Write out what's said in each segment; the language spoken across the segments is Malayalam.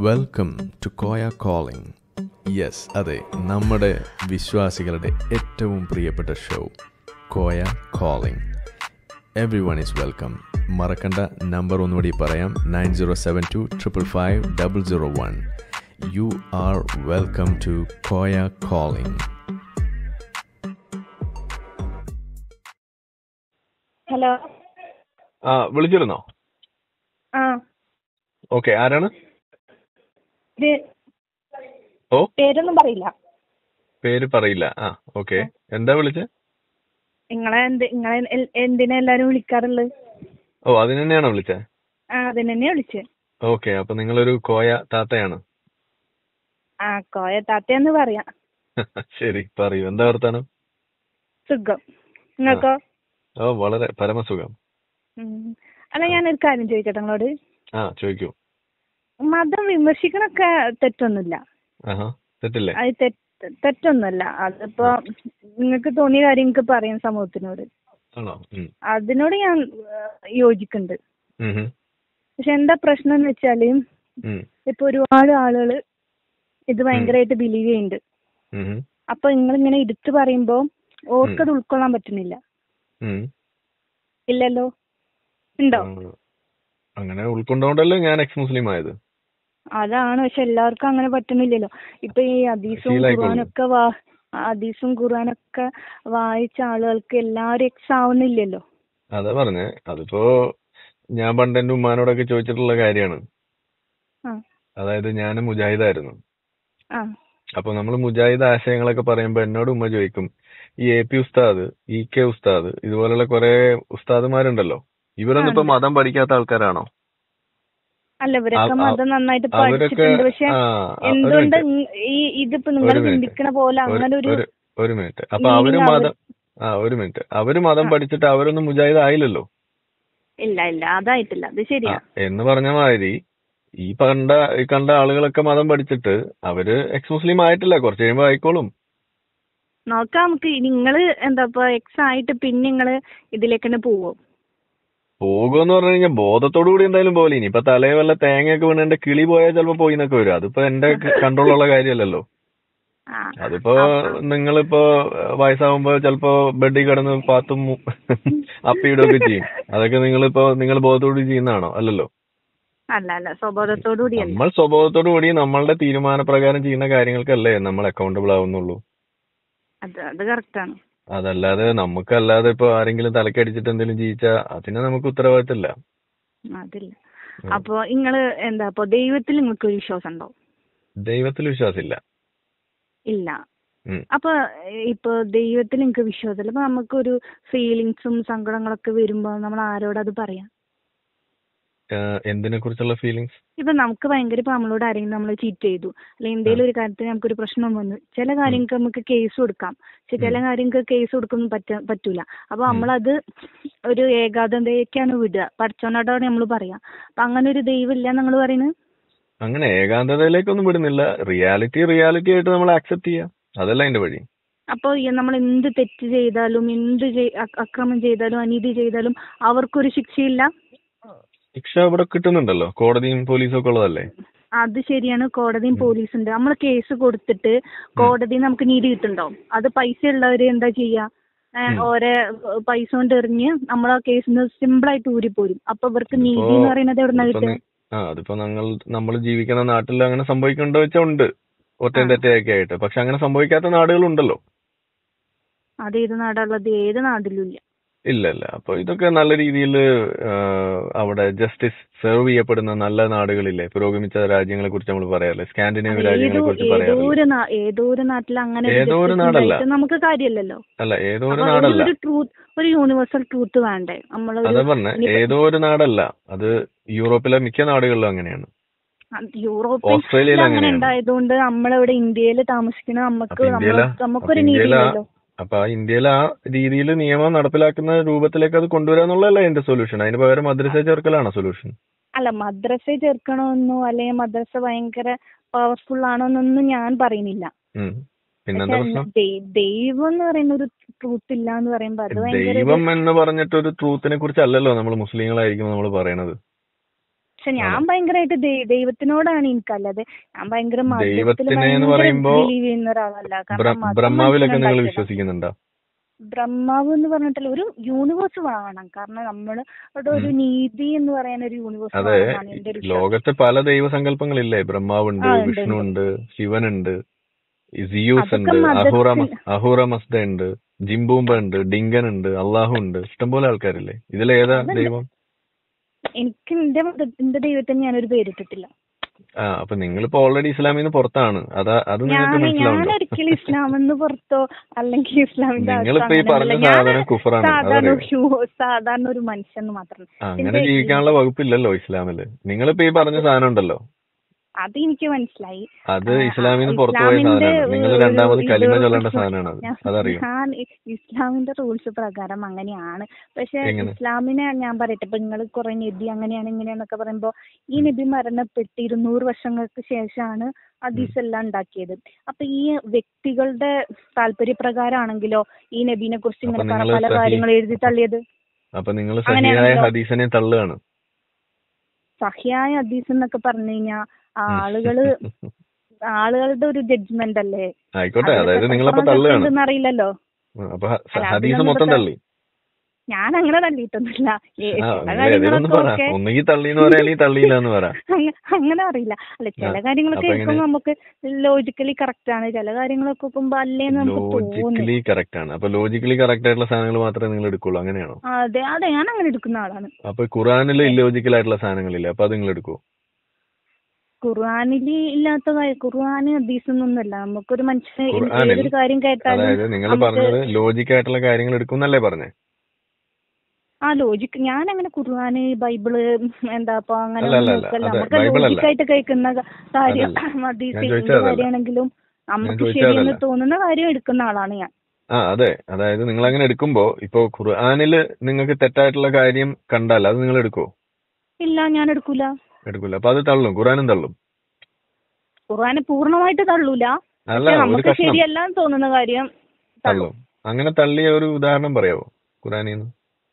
Welcome to Koya calling yes അതെ നമ്മുടെ വിശ്വാസികളുടെ ഏറ്റവും പ്രിയപ്പെട്ട show Koya calling everyone is welcome മറക്കണ്ട നമ്പർ ഒന്നുകൂടി പറയാം nine zero seven two triple five double zero one you are welcome to Koya calling hello ആ വിളിച്ചിരുന്നോ ആ ഓക്കെ ആരാണ് ഇത് ഓ പേരൊന്നും പറയില്ല പേര് പറയില്ല ആ ഓക്കെ എന്താ വിളിച്ചേ നിങ്ങളെ എന്ത് നിങ്ങളെ എൽ- എന്തിനാ എല്ലാരും വിളിക്കാറുള്ളത് ഓ അതിന് തന്നെയാണോ വിളിച്ചേ ആ അതിന് തന്നെയാ വിളിച്ചത് ഓക്കെ അപ്പൊ നിങ്ങളൊരു കോയ താത്തയാണ് ആ കോയ താത്തയെന്ന് പറയാം ശരി പറയൂ എന്താ വർത്താനം സുഖം നിങ്ങൾക്കോ ഓ വളരെ പരമസുഖം ഉം. അല്ല ഞാനൊരു കാര്യം ചോദിക്കട്ടെ നിങ്ങളോട് ആ ചോദിക്കൂ മതം വിമർശിക്കണൊക്കെ തെറ്റൊന്നുമില്ല ആഹാ തെറ്റില്ലേ അത് തെറ്റ് തെറ്റൊന്നുമല്ല അതിപ്പോ നിങ്ങൾക്ക് തോന്നിയ കാര്യം നിങ്ങൾക്ക് പറയാം സമൂഹത്തിനോട് ആണോ ഉം. അതിനോട് ഞാൻ ആ, യോജിക്കുന്നുണ്ട് ഉം ഹും. പക്ഷെ എന്താ പ്രശ്നം എന്ന് വെച്ചാല് ഉം. ഇപ്പൊ ഒരുപാട് ആളുകള് ഇത് ഭയങ്കരമായിട്ട് ബിലീവ് ചെയ്യുന്നുണ്ട് ഉം ഹും. അപ്പൊ നിങ്ങൾ ഇങ്ങനെ എടുത്തു പറയുമ്പോ ഓർക്കത് ഉൾക്കൊള്ളാൻ പറ്റുന്നില്ല ഉം. ഇല്ലല്ലോ ഉണ്ടോ ആ, അങ്ങനെ ഉൾക്കൊണ്ടോണ്ടല്ലേ ഞാൻ എക്സ് മുസ്ലിം ആയത് അതാണ് പക്ഷെ എല്ലാവർക്കും അങ്ങനെ പറ്റുന്നില്ലല്ലോ ഇപ്പൊ ഈ ഹദീസും ശീലായിക്കോളും. ഖുർആനൊക്കെ വാ ഹദീസും ഖുർആനൊക്കെ വായിച്ച ആളുകൾക്ക് എല്ലാവരും എക്സ് ആവുന്നില്ലല്ലോ അതാ പറഞ്ഞേ അതിപ്പോ ഞാൻ പണ്ട് എന്റെ ഉമ്മാനോടൊക്കെ ചോദിച്ചിട്ടുള്ള കാര്യമാണ് ആ അതായത് ഞാൻ മുജാഹിദായിരുന്നു ആ അപ്പൊ നമ്മൾ മുജാഹിദ് ആശയങ്ങളൊക്കെ പറയുമ്പോ എന്നോട് ഉമ്മ ചോദിക്കും ഈ എ പി ഉസ്താദ് ഇ കെ ഉസ്താദ് ഇതുപോലുള്ള കുറെ ഉസ്താദുമാരുണ്ടല്ലോ ഇവരൊന്നും ഇപ്പൊ മതം പഠിക്കാത്ത ആൾക്കാരാണോ അല്ല ഇവരൊക്കെ ആ- മതം നന്നായിട്ട് അവരൊക്കെ പഠിച്ചിട്ടുണ്ട് പക്ഷെ ആ, ഒരു എന്തുകൊണ്ട് മിനിറ്റ്. ഇ- ഈ ഇതിപ്പോ നിങ്ങൾ ഒരു മിനിറ്റ്. ചിന്തിക്കണ പോലെ അങ്ങനെ ഒരു ഒരു ഒരു മിനിറ്റ് അപ്പൊ meaning അവര് അവര്- മതം ആ ഒരു മിനിറ്റ് അവര് മതം ആ. പഠിച്ചിട്ട് അവരൊന്നും മുജാഹിദ് ആയില്ലല്ലോ ഇല്ല ഇല്ല അതായിട്ടില്ല അത് ആ, ശരിയാ എന്ന് പറഞ്ഞ മാതിരി ഈ കണ്ട ഈ കണ്ട ആളുകളൊക്കെ മതം പഠിച്ചിട്ട് അവര് എക്സ് മുസ്ലിം ആയിട്ടില്ല കുറച്ച് കഴിയുമ്പോ ആയിക്കോളും നോക്കാം നമുക്ക് നിങ്ങള് എന്താ ഇപ്പൊ എക്സ് ആയിട്ട് പിന്നെ നിങ്ങള് ഇതിലേക്ക് തന്നെ പോവോ പോകുമെന്ന് പറഞ്ഞു കഴിഞ്ഞാൽ ബോധത്തോടു കൂടി എന്തായാലും പോലെ ഇനി ഇപ്പൊ തലേ വല്ല തേങ്ങയൊക്കെ വീണ് എന്റെ കിളി പോയാൽ ചിലപ്പോ പോയി എന്നൊക്കെ വരും അതിപ്പോ എന്റെ കൺട്രോളുള്ള കാര്യമല്ലല്ലോ ആ. അതിപ്പോ അപ്പൊ- നിങ്ങളിപ്പോ വയസ്സാവുമ്പോ ചിലപ്പോ ബെഡിൽ കിടന്ന് പാത്തും മു- അപ്പിയിടുകയൊക്കെ ചെയ്യും അതൊക്കെ നിങ്ങളിപ്പോ നിങ്ങൾ ബോധത്തോടുകൂടി ചെയ്യുന്നതാണോ അല്ലല്ലോ അല്ല അല്ല സ്വബോധത്തോടു കൂടിയല്ല നമ്മൾ സ്വഭാവത്തോടു കൂടി നമ്മളുടെ തീരുമാനപ്രകാരം ചെയ്യുന്ന കാര്യങ്ങൾക്കല്ലേ നമ്മൾ അക്കൗണ്ടബിൾ ആവുന്നുള്ളൂ അത് അത് കറക്റ്റാണ് അതല്ലാതെ നമുക്കല്ലാതെ ഇപ്പൊ ആരെങ്കിലും തലക്കടിച്ചിട്ട് എന്തെങ്കിലും ജീവിച്ചാൽ അതിന് നമുക്ക് ഉത്തരവാദിത്തമില്ല അതില്ല ഉം. അപ്പൊ നിങ്ങള് എന്താ ഇപ്പൊ ദൈവത്തിൽ നിങ്ങൾക്ക് ഒരു വിശ്വാസം ഉണ്ടോ ദൈവത്തിൽ വിശ്വാസമില്ല ഇല്ല ഉം. അപ്പൊ ഏഹ്, ഇപ്പൊ ദൈവത്തിൽ നിങ്ങൾക്ക് വിശ്വാസമില്ല അപ്പൊ നമുക്കൊരു ഫീലിങ്സും സങ്കടങ്ങളൊക്കെ വരുമ്പോ നമ്മൾ ആരോട് അത് പറയാം ഏഹ് എന്തിനെ കുറിച്ചുള്ള ഫീലിങ്സ് ഇപ്പൊ നമുക്ക് ഭയങ്കര ഇപ്പൊ നമ്മളോട് ആരെങ്കിലും നമ്മൾ ചീറ്റ് ചെയ്തു അല്ലെങ്കിൽ എന്തെങ്കിലും ഒരു കാര്യത്തിൽ നമുക്കൊരു പ്രശ്നം വന്നു ചില കാര്യങ്ങൾക്ക് നമുക്ക് കേസ് കൊടുക്കാം പക്ഷെ ചില കാര്യങ്ങൾക്ക് കേസ് കൊടുക്കൊന്നും പറ്റ പറ്റൂല അപ്പൊ നമ്മളത് ഒരു ഏകാന്തതയ്ക്കാണ് വിടുക പഠിച്ചോനോടാണ് നമ്മൾ പറയാ അപ്പൊ അങ്ങനെ ഒരു ദൈവം ഇല്ല നിങ്ങൾ പറയുന്നത് അങ്ങനെ ഏകാന്തതയിലേക്കൊന്നും വിടുന്നില്ല റിയാലിറ്റി റിയാലിറ്റി ആയിട്ട് നമ്മൾ ആക്സെപ്റ്റ് ചെയ്യാം അതല്ല അതിന്റെ വഴി അപ്പൊ നമ്മൾ എന്ത് തെറ്റ് ചെയ്താലും എന്ത് ചെയ്- അ- അക്രമം ചെയ്താലും അനീതി ചെയ്താലും അവർക്കൊരു ശിക്ഷയില്ല ശിക്ഷ ഇവിടെ കിട്ടുന്നുണ്ടല്ലോ കോടതിയും പോലീസും ഒക്കെ ഉള്ളതല്ലേ അത് ശരിയാണ് കോടതിയും പോലീസും ഉണ്ട് നമ്മൾ കേസ് കൊടുത്തിട്ട് കോടതി നമുക്ക് നീതി കിട്ടുന്നുണ്ടോ അത് പൈസ ഉള്ളവര് എന്താ ചെയ്യാ ഏഹ് ഓരോ പൈസ കൊണ്ട് എറിഞ്ഞ് നമ്മൾ ആ കേസിന് സിമ്പിൾ ആയിട്ട് ഊരിപ്പോരും അപ്പൊ ഇവർക്ക് നീതി എന്ന് പറയുന്നത് എവിടെ അതിപ്പോ കിട്ടുക നി- ആ അതിപ്പോ ഞങ്ങൾ നമ്മൾ ജീവിക്കുന്ന നാട്ടിൽ അങ്ങനെ സംഭവിക്കുന്നുണ്ടോ വെച്ചാൽ ഉണ്ട് ഒറ്റയും തെറ്റയൊക്കെ ആയിട്ട് പക്ഷെ അങ്ങനെ സംഭവിക്കാത്ത നാടുകളുണ്ടല്ലോ അത് ഏത് നാടാണുള്ളത് ഏത് നാട്ടിലും ഇല്ല ഇല്ല ഇല്ല അപ്പൊ ഇതൊക്കെ നല്ല രീതിയിൽ അവിടെ ജസ്റ്റിസ് സെർവ് ചെയ്യപ്പെടുന്ന നല്ല നാടുകളില്ലേ പുരോഗമിച്ച രാജ്യങ്ങളെ കുറിച്ച് നമ്മൾ പറയാറില്ലേ സ്കാൻഡിനേവ്യ രാജ്യങ്ങളെ ഏതോ കുറിച്ച് ഏതോ പറയാറില്ലേ ഒരു നാ- ഏതോ ഒരു നാട്ടിൽ അങ്ങനെ ഒരു ഏതോ ഒരു justice നാടല്ല. ഉണ്ടായിട്ട് നമുക്ക് കാര്യമല്ലല്ലോ അല്ല ഏതോ ഒരു അപ്പൊ നാടല്ല ഒരു ട്രൂത്ത് ഒരു യൂണിവേഴ്സൽ ട്രൂത്ത് വേണ്ടേ നമ്മളൊരു അതാ പറഞ്ഞ ഏതോ ഒരു നാടല്ല അത് യൂറോപ്പിലെ മിക്ക നാടുകളിലും അങ്ങനെയാണ് യൂറോപ്പിൽ ഓസ്ട്രേലിയയിൽ അങ്ങനെ അങ്ങനെയാണ്. ഉണ്ടായതുകൊണ്ട് നമ്മളിവിടെ ഇന്ത്യയിൽ താമസിക്കുന്ന നമുക്ക് അപ്പൊ ഇന്ത്യയില നമ്മ- നമുക്കൊരു അപ്പൊ നീതി ഇന്ത്യയില ഇല്ലല്ലോ അപ്പൊ ആ ഇന്ത്യയിൽ ആ രീതിയിൽ നിയമം നടപ്പിലാക്കുന്ന രൂപത്തിലേക്ക് അത് കൊണ്ടുവരാന്നുള്ളതല്ല എന്റെ സൊല്യൂഷൻ അതിന് പകരം മദ്രസ ചേർക്കലാണോ സൊല്യൂഷൻ അല്ല മദ്രസ ചേർക്കണമെന്നോ അല്ലെങ്കിൽ മദ്രസ ഭയങ്കര പവർഫുൾ ആണോന്നൊന്നും ഞാൻ പറയുന്നില്ല പിന്നെന്താ പക്ഷെ പ്രശ്നം ദൈ- ദൈവം എന്ന് പറയുന്ന ഒരു ട്രൂത്ത് ഇല്ല എന്ന് പറയുമ്പോ അത് ഭയങ്കര ഒരു- ദൈവം എന്ന് പറഞ്ഞിട്ട് ഒരു ട്രൂത്തിനെ കുറിച്ച് അല്ലല്ലോ നമ്മൾ മുസ്ലിങ്ങളായിരിക്കും നമ്മൾ പറയണത് പക്ഷെ ഞാൻ ഭയങ്കരമായിട്ട് ദൈ- ദൈവത്തിനോടാണ് എനിക്കല്ലാതെ ഞാൻ ഭയങ്കര മതത്തിൽ ദൈവത്തിനെ എന്ന് ഭയങ്കര പറയുമ്പോ ബിലീവ് ചെയ്യുന്ന ഒരാളല്ല ബ്ര- കാരണം മതം ബ്രഹ്മാവിലൊക്കെ നിങ്ങൾ മനുഷ്യനുണ്ടാക്കിയതാ. വിശ്വസിക്കുന്നുണ്ടോ ബ്രഹ്മാവ് എന്ന് പറഞ്ഞിട്ടുള്ള ഒരു യൂണിവേഴ്സ് വേണം കാരണം നമ്മൾ അവിടെ ഒരു നീതി എന്ന് പറയുന്ന ഒരു യൂണിവേഴ്സ് അതെ വേണമെന്നാണ് എന്റെ ഒരു വിശ്വാസം. ലോകത്ത് പല ദൈവസങ്കല്പങ്ങളില്ലേ ബ്രഹ്മാവുണ്ട് ആ, ഉണ്ട്, വിഷ്ണുവുണ്ട് ശിവനുണ്ട് ഈ സിയൂസ് അതൊക്കെ ഉണ്ട് മതത്തിൽ- അഹൂറ മസ്- അഹൂറ മസ്ത ഉണ്ട് ജിംബൂമ്പ ഉണ്ട് ഡിങ്കൻ ഉണ്ട് അള്ളാഹു ഉണ്ട് ഇഷ്ടംപോലെ ആൾക്കാരില്ലേ ഇതിലേതാ അതുണ്ട്. ദൈവം എനിക്ക് എന്റെ മത- എന്റെ ദൈവത്തിന് ഞാനൊരു പേരിട്ടിട്ടില്ല ആ അപ്പൊ നിങ്ങളിപ്പോ ഓൾറെഡി ഇസ്ലാമിൽ നിന്ന് പുറത്താണ് അതാ അത് ഞാൻ നിങ്ങൾക്ക് ഞാൻ മനസ്സിലാവുണ്ടോ ഒരിക്കലും ഇസ്ലാമെന്ന് പുറത്തോ അല്ലെങ്കിൽ ഇസ്ലാമിന്റെ അകത്തോ നിങ്ങളിപ്പോ ഈ പറഞ്ഞ അങ്ങനെയൊന്നുമില്ല. സാധനം ഞാൻ കുഫറാണ് സാധാരണ അതറിയോ ഒരു സാധാരണ ഒരു മനുഷ്യൻ മാത്രം അങ്ങനെ എന്റെ ഈ- ജീവിക്കാനുള്ള വകുപ്പില്ലല്ലോ ഇസ്ലാമില് നിങ്ങളിപ്പോ ഈ പറഞ്ഞ സാധനം ഉണ്ടല്ലോ അത് എനിക്ക് മനസ്സിലായി അത് ആ, ഇസ്ലാമിൽ നിന്ന് പുറത്തു പോയ ഇസ്ലാമിന്റെ സാധനമാണ് നിങ്ങൾ ഒരു രണ്ടാമത് ഇത് കലിമ ചൊല്ലേണ്ട സാധനമാണ് അത് ഞാൻ- അതറിയോ ഞാൻ ഇ- ഇസ്ലാമിന്റെ റൂൾസ് പ്രകാരം അങ്ങനെയാണ് പക്ഷെ എങ്ങനെ? ഇസ്ലാമിനെ ഞാൻ പറയട്ടെ ഇപ്പൊ നിങ്ങൾ കുറെ നബി അങ്ങനെയാണ് ഇങ്ങനെയാന്നൊക്കെ പറയുമ്പോ ഈ നബി മരണപ്പെട്ട് ഇരുന്നൂറ് വർഷങ്ങൾക്ക് ശേഷമാണ് ഹദീസ് എല്ലാം ഉണ്ടാക്കിയത് അപ്പൊ ഈ വ്യക്തികളുടെ താല്പര്യപ്രകാരമാണെങ്കിലോ ഈ നബീനെ കുറിച്ച് അപ്പൊ ഇങ്ങനെ പല നിങ്ങള് പല സഹി- കാര്യങ്ങൾ എഴുതി തള്ളിയത് അപ്പൊ നിങ്ങൾ അങ്ങനെയാണല്ലോ. സഹിയായ ഹദീസിനെ തള്ളുകയാണ് സഹിയായ ഹദീസ് എന്നൊക്കെ പറഞ്ഞു കഴിഞ്ഞാൽ ആളുകള് ആളുകളുടെ ഒരു ജഡ്ജ്മെന്റ് അല്ലേ ആയിക്കോട്ടെ അതിലൊക്കെ അതായത് നിങ്ങളപ്പോ എത്രത്തോളം തള്ളുകയാണ് സത്യമുണ്ടെന്ന് അറിയില്ലല്ലോ ആ, അപ്പൊ ഹ- അല്ല, അത് ഹദീസ് നമ്മള് മൊത്തം ത- തള്ളി ഞാൻ അങ്ങനെ തള്ളിയിട്ടൊന്നുമില്ല ഏ, ആ ചില നിങ്ങൾ ഏതെങ്കിലും കാര്യങ്ങളൊക്കെ പറ ഓക്കെ ഒന്നുകിൽ തള്ളിന്ന് പറയാ അല്ലെങ്കിൽ തള്ളിയില്ല എന്ന് പറ അങ്ങ- അങ്ങനെ അറിയില്ല അല്ല ചില ആ, കാര്യങ്ങളൊക്കെ അപ്പൊ കേൾക്കുമ്പോൾ നമുക്ക് ലോജിക്കലി കറക്റ്റ് ആണ് ചില കാര്യങ്ങളൊക്കെ നോക്കുമ്പോ അല്ലേന്ന് നമുക്ക് തോന്നും ലോജിക്കലി കറക്റ്റ് ആണ് അപ്പൊ ലോജിക്കലി കറക്റ്റ് ആയിട്ടുള്ള സാധനങ്ങൾ മാത്രമേ നിങ്ങൾ എടുക്കുള്ളൂ അങ്ങനെയാണോ അതെ അതെ ഞാൻ അങ്ങനെ എടുക്കുന്ന ആളാണ് അപ്പൊ ഖുറാനിൽ ഇല്ലോജിക്കൽ ആയിട്ടുള്ള സാധനങ്ങളില്ലേ അപ്പൊ അത് നിങ്ങൾ എടുക്കുവോ ഖുർആാനില് ഇല്ലാത്ത കാര്യം ഖുർആാന് ഹദീസൊന്നുമല്ല നമുക്കൊരു മനുഷ്യന് ഖുർആനിൽ ഏതൊരു കാര്യം കേട്ടാലും അതായത് നിങ്ങൾ നമുക്ക് പറഞ്ഞത് ലോജിക് ആയിട്ടുള്ള കാര്യങ്ങൾ എടുക്കുന്നല്ലേ പറഞ്ഞേ ആ ലോജിക്ക് ഞാൻ അങ്ങനെ ഖുർആന് ബൈബിള് എന്താ ഇപ്പൊ അങ്ങനെ അല്ല, ഒന്നും അല്ല, നോക്കല്ല അതെ, നമുക്ക് ബൈബിൾ അല്ല. ലോജിക്കായിട്ട് കേൾക്കുന്ന ക- കാര്യം അതല്ല. ഹദീസ് ഞാൻ എന്ത് ചോദിച്ചത് അതല്ല. കാര്യമാണെങ്കിലും നമുക്ക് ചോദിച്ചത് ശരിയെന്ന് അതല്ല. തോന്നുന്ന കാര്യം എടുക്കുന്ന ആളാണ് ഞാൻ ആ അതെ അതായത് നിങ്ങൾ അങ്ങനെ എടുക്കുമ്പോ ഇപ്പൊ ഖുർആനിൽ നിങ്ങൾക്ക് തെറ്റായിട്ടുള്ള കാര്യം കണ്ടാൽ അത് നിങ്ങൾ എടുക്കുവോ ഇല്ല ഞാൻ എടുക്കൂല എടുക്കൂല അപ്പൊ അത് തള്ളും ഖുറാനും തള്ളും ഖുർആനെ പൂർണ്ണമായിട്ട് തള്ളൂല അല്ല പക്ഷെ ഒരു നമുക്ക് കഷ്ണം ശരിയല്ലാന്ന് തോന്നുന്ന കാര്യം തള്ളും തള്ളും അങ്ങനെ തള്ളിയ ഒരു ഉദാഹരണം പറയാവോ ഖുറാനിന്ന്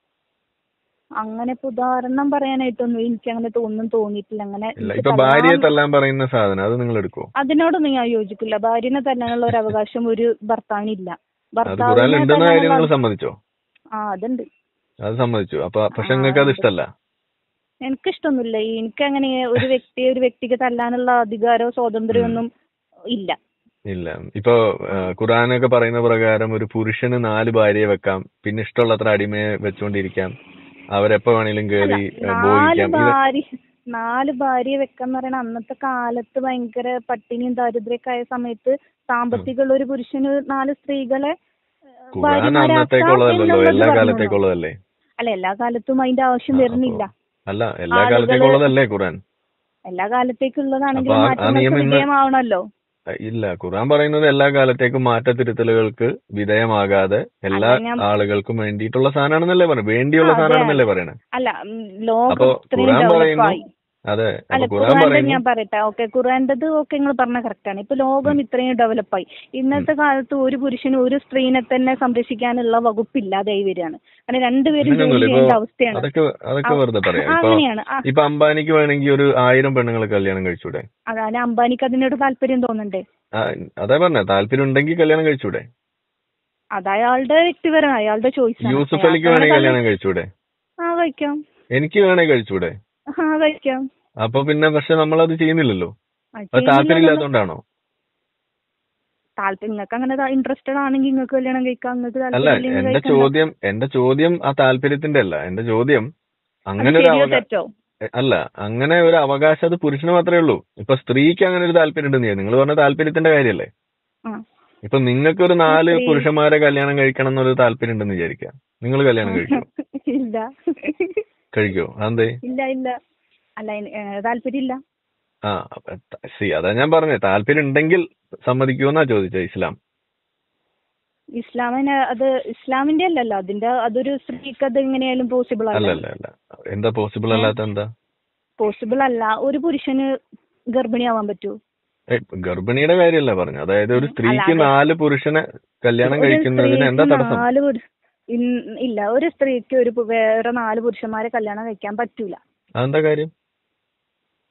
അങ്ങനെ ഇപ്പൊ ഉദാഹരണം പറയാനായിട്ടൊന്നും എനിക്ക് അങ്ങനെ തോന്നും തോന്നിയിട്ടില്ല അങ്ങനെ ഇല്ല എനിക്ക് ഇപ്പൊ തള്ളാൻ- ഭാര്യയെ തല്ലാൻ പറയുന്ന സാധനം അത് നിങ്ങൾ എടുക്കുവോ അതിനോടൊന്നും ഞാൻ യോജിക്കില്ല ഭാര്യനെ തല്ലാനുള്ള ഒരു അവകാശം ഒരു ഭർത്താവിനില്ല അത് ഖുറാനിൽ ഉണ്ടെന്ന കാര്യം നിങ്ങൾ തല്ലാനുള്ള- സമ്മതിച്ചോ ആ അതുണ്ട് അത് സമ്മതിച്ചു അപ്പൊ പക്ഷെ ആ, നിങ്ങൾക്ക് അത് ഉണ്ട്. ഇഷ്ടല്ല എനിക്കിഷ്ടൊന്നുമില്ല എനിക്ക് അങ്ങനെ ഒരു വ്യക്തിയെ ഒരു വ്യക്തിക്ക് തല്ലാനുള്ള അധികാരമോ സ്വാതന്ത്ര്യമോ ഒന്നും ഇല്ല ഇല്ല ഇപ്പൊ ആ, ഖുറാനൊക്കെ പറയുന്ന പ്രകാരം ഒരു പുരുഷന് നാല് ഭാര്യയെ വെക്കാം പിന്നെ ഇഷ്ടമുള്ളത്ര അടിമയെ വെച്ചുകൊണ്ടിരിക്കാം അവരെപ്പോ വേണേലും അല്ല, കേറി നാല് ഭോഗിക്കാം ഇത് ഭാര്യ നാല് ഭാര്യ വെക്കാന്ന് പറയണ അന്നത്തെ കാലത്ത് ഭയങ്കര പട്ടിണിയും ദാരിദ്ര്യമൊക്കെ ആയ സമയത്ത് സാമ്പത്തികമുള്ള ഒരു പുരുഷന് നാല് സ്ത്രീകളെ ഏഹ്, ഖുറാൻ ഭാര്യമാരാക്കാം അന്നത്തേക്കുള്ളതല്ലല്ലോ എന്നുള്ളത് എല്ലാ പറഞ്ഞല്ലോ. കാലത്തേക്കുള്ളതല്ലേ അല്ല എല്ലാ കാലത്തും അതിന്റെ ആവശ്യം ആ, വരുന്നില്ല അല്ല എല്ലാ ആളുകള് കാലത്തേക്കുള്ളതല്ലേ ഖുറാൻ എല്ലാ കാലത്തേക്കുള്ളതാണെങ്കിൽ അപ്പൊ ആ- ആ മാറ്റങ്ങൾക്ക് നിയമം ഇന്ന് വിധേയമാവണല്ലോ അഹ് ഇല്ല ഖുറാൻ പറയുന്നത് എല്ലാ കാലത്തേക്കും മാറ്റത്തിരുത്തലുകൾക്ക് വിധേയമാകാതെ എല്ലാ അല്ല, ഞാൻ- ആളുകൾക്കും വേണ്ടിയിട്ടുള്ള സാധനമാണെന്നല്ലേ പറയുന്നത് വേണ്ടിയുള്ള ആ, അതെ, സാധനമാണെന്നല്ലേ പറയണത് അല്ല ഉം, ലോകം അപ്പൊ ഇത്രയും ഖുറാൻ പറയുന്നു ഡെവലപ്പായി അതെ അല്ല അപ്പൊ ഖുറാൻ ഖുറാന്റെ പറയുന്നു ഞാൻ പറയട്ടെ ഓക്കെ ഖുറാന്റത് ഒക്കെ നിങ്ങൾ പറഞ്ഞ കറക്റ്റ് ആണ് ഇപ്പൊ ലോകം ഇത്രയും ഡെവലപ്പായി ഇന്നത്തെ കാലത്ത് ഒരു പുരുഷന് ഒരു സ്ത്രീനെ തന്നെ സംരക്ഷിക്കാനുള്ള വകുപ്പില്ലാതായി വരികയാണ് കാരണം രണ്ടുപേരും ജോലി അങ്ങനെയൊന്നുമില്ല ചെയ്യേണ്ട ഇപ്പൊ അവസ്ഥയാണ് അതൊക്കെ അതൊക്കെ ആ, വെറുതെ പറയാം ഇപ്പൊ അങ്ങനെയാണ് ആ, ഇപ്പൊ അംബാനിക്ക് വേണമെങ്കിൽ ഒരു ആയിരം പെണ്ണുങ്ങളെ കല്യാണം കഴിച്ചൂടെ അതാണ് അംബാനിക്ക് അതിനോട് താല്പര്യം തോന്നണ്ടേ ആ, അതാ പറഞ്ഞ താല്പര്യം ഉണ്ടെങ്കിൽ കല്യാണം കഴിച്ചൂടെ അത് അയാളുടെ വ്യക്തിപരം അയാളുടെ ചോയ്സ് യൂസുഫ് അലിക്ക് വേണമെങ്കിൽ കല്യാണം കഴിച്ചൂടെ ആ കഴിക്കാം എനിക്ക് വേണേ കഴിച്ചൂടെ ആ കഴിക്കാം അപ്പൊ പിന്നെ പക്ഷെ നമ്മളത് ചെയ്യുന്നില്ലല്ലോ അത് അത് താല്പര്യം ചെയ്യുന്നില്ല ഇല്ലാത്തോണ്ടാണോ താല്പര്യം നിങ്ങൾക്ക് അങ്ങനെ ഇൻട്രസ്റ്റഡ് ആണെങ്കിൽ നിങ്ങൾക്ക് കല്യാണം കഴിക്കാം നിങ്ങൾക്ക് അല്ല താല്പര്യം എന്റെ ചോദ്യം എന്റെ ചോദ്യം ആ താല്പര്യത്തിന്റെ അല്ല എന്റെ ചോദ്യം അങ്ങനെ ഒരു ശരിയോ അവകാശം തെറ്റോ അല്ല അങ്ങനെ ഒരു അവകാശം അത് പുരുഷന് മാത്രമേ ഉള്ളൂ ഇപ്പൊ സ്ത്രീക്ക് അങ്ങനെ ഒരു താല്പര്യം ഉണ്ടെന്ന് നിങ്ങൾ പറഞ്ഞ താല്പര്യത്തിന്റെ കാര്യല്ലേ ആ ഇപ്പൊ നിങ്ങൾക്ക് ഒരു നാല് സ്ത്രീ- പുരുഷന്മാരെ കല്യാണം കഴിക്കണം എന്നൊരു താല്പര്യം ഉണ്ടെന്ന് വിചാരിക്കാം നിങ്ങൾ കല്യാണം കഴിക്കോ ഇല്ല കഴിക്കോ അതെന്തേ ഇല്ല ഇല്ല അല്ല താല്പര്യം ഇല്ല ആ സി അതാ ഞാൻ പറഞ്ഞത് താല്പര്യം ഉണ്ടെങ്കിൽ സമ്മതിക്കുമെന്നാ ചോദിച്ചത് ഇസ്ലാം ഇസ്ലാമിന് അത് ഇസ്ലാമിന്റെ അല്ലല്ലോ അതിന്റെ അതൊരു സ്ത്രീക്ക് അത് എങ്ങനെയായാലും പോസിബിൾ അല്ല അല്ല അല്ല അല്ല എന്താ പോസിബിൾ അല്ലാത്ത എന്താ പോസിബിൾ അല്ല ഒരു പുരുഷന് ഗർഭിണിയാവാൻ പറ്റൂ ഏ, ഗർഭിണിയുടെ കാര്യമല്ല പറഞ്ഞു അതായത് ഒരു സ്ത്രീക്ക് അതെ. നാല് പുരുഷനെ കല്യാണം ഒരു കഴിക്കുന്നതിന് എന്താ സ്ത്രീക്ക് തടസ്സം നാല് പുരു- ഇൻ- ഇല്ല ഒരു സ്ത്രീക്ക് ഒരു പു- വേറെ നാല് പുരുഷന്മാരെ കല്യാണം കഴിക്കാൻ പറ്റൂല അതെന്താ കാര്യം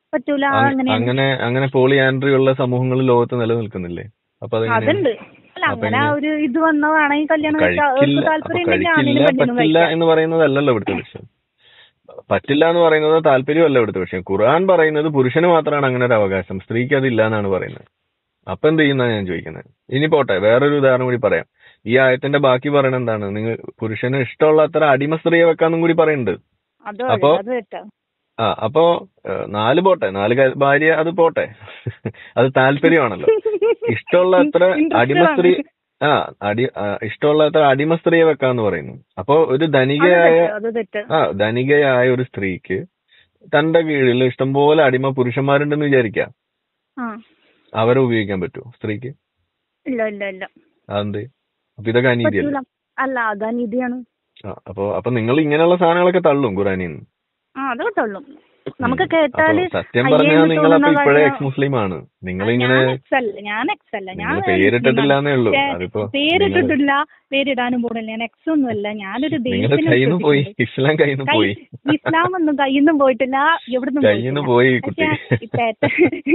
പറ്റൂല അങ്ങ- അങ്ങനെ അങ്ങനെ അങ്ങനെ പോളിയാൻഡ്രി ഉള്ള സമൂഹങ്ങൾ ലോകത്ത് നിലനിൽക്കുന്നില്ലേ അപ്പൊ അതെങ്ങനെയാണ് അതുണ്ട് അല്ല അപ്പൊ അങ്ങനെ ആ എങ്ങനെ? ഒരു ഇത് വന്നതാണെങ്കിൽ കല്യാണം കഴിച്ചാൽ അവർക്ക് കഴിക്കില്ല അപ്പൊ താല്പര്യം ഉണ്ടെങ്കിൽ ആണിനും കഴിക്കില്ല പെണ്ണിനും പറ്റില്ല കഴിക്കാം എന്ന് പറയുന്നതല്ലല്ലോ ഇവിടുത്തെ വിഷയം പറ്റില്ല എന്ന് പറയുന്നത് താല്പര്യമല്ല ഇവിടുത്തെ വിഷയം ഖുർആൻ പറയുന്നത് പുരുഷന് മാത്രമാണ് അങ്ങനെ ഒരു അവകാശം സ്ത്രീക്ക് അതില്ല എന്നാണ് പറയുന്നത് അപ്പൊ എന്ത് ചെയ്യുന്ന ഞാൻ ചോദിക്കുന്നത് ഇനി പോട്ടെ വേറൊരു ഉദാഹരണം കൂടി പറയാം ഈ ആയത്തിന്റെ ബാക്കി പറയണത് എന്താണ് നിങ്ങൾ പുരുഷന് ഇഷ്ടമുള്ള അത്ര അടിമ സ്ത്രീയെ വെക്കാന്നും കൂടി പറയുന്നുണ്ട് അത് അപ്പൊ- അത് തെറ്റാ ആ അപ്പോ ഏഹ്, നാല് പോട്ടെ നാല് ക- ഭാര്യ അത് പോട്ടെ അത് താല്പര്യമാണല്ലോ ഇഷ്ടമുള്ള അത്ര Interested അടിമ ആണ്. സ്ത്രീ ആ അടി ആ, ഇഷ്ടമുള്ള അത്ര അടിമ സ്ത്രീയെ വെക്കാന്ന് പറയുന്നു അപ്പോ ഒരു അത് ധനികയായ തെറ്റ്, അത് തെറ്റ് ആ ധനികയായ ഒരു സ്ത്രീക്ക് തന്റെ കീഴിൽ ഇഷ്ടംപോലെ അടിമ പുരുഷന്മാരുണ്ടെന്ന് വിചാരിക്കാം ആ അവരെ ഉപയോഗിക്കാൻ പറ്റുമോ സ്ത്രീക്ക് ഇല്ല ഇല്ല ഇല്ല അതെന്ത് അപ്പൊ ഇതൊക്കെ അനീതിയല്ലേ പറ്റൂല അല്ല അത് അനീതിയാണ് ആ, അപ്പൊ അപ്പൊ നിങ്ങൾ ഇങ്ങനെയുള്ള സാധനങ്ങളൊക്കെ തള്ളും ഖുറാനിന്ന് ആ അത് തള്ളും നമുക്ക് കേട്ടാല് അപ്പൊ സത്യം അയ്യേ പറഞ്ഞാൽ എന്ന് നിങ്ങൾ അപ്പൊ തോന്നുന്ന ഇപ്പോഴേ കാര്യം- എക്സ് മുസ്ലിം ആണ് നിങ്ങൾ ആ, ഇങ്ങനെ ഞാൻ എക്സ് അല്ല ഞാൻ എക്സ് അല്ല ഞാൻ നിങ്ങൾ ഒരു പേരിട്ടിട്ടില്ല എന്നേ ഉള്ളൂ പക്ഷേ അതിപ്പോ നിങ്ങൾ പേരിട്ടിട്ടില്ല പേരിടാനും പോണില്ല ഞാൻ എക്സ് ഒന്നും അല്ല ഞാനൊരു നിങ്ങൾ ദൈവത്തിനെ കയ്യിൽ നിന്ന് പോയി വിശ്വസിക്കുന്നുണ്ട്. ഇസ്ലാം കയ്യിൽ നിന്ന് കൈ- പോയി ഇസ്ലാം ഒന്നും കയ്യിൽ നിന്നും പോയിട്ടില്ല എവിടുന്നും കയ്യിൽ നിന്ന് പോയി കുട്ടി പക്ഷെ ഈ തെറ്റ്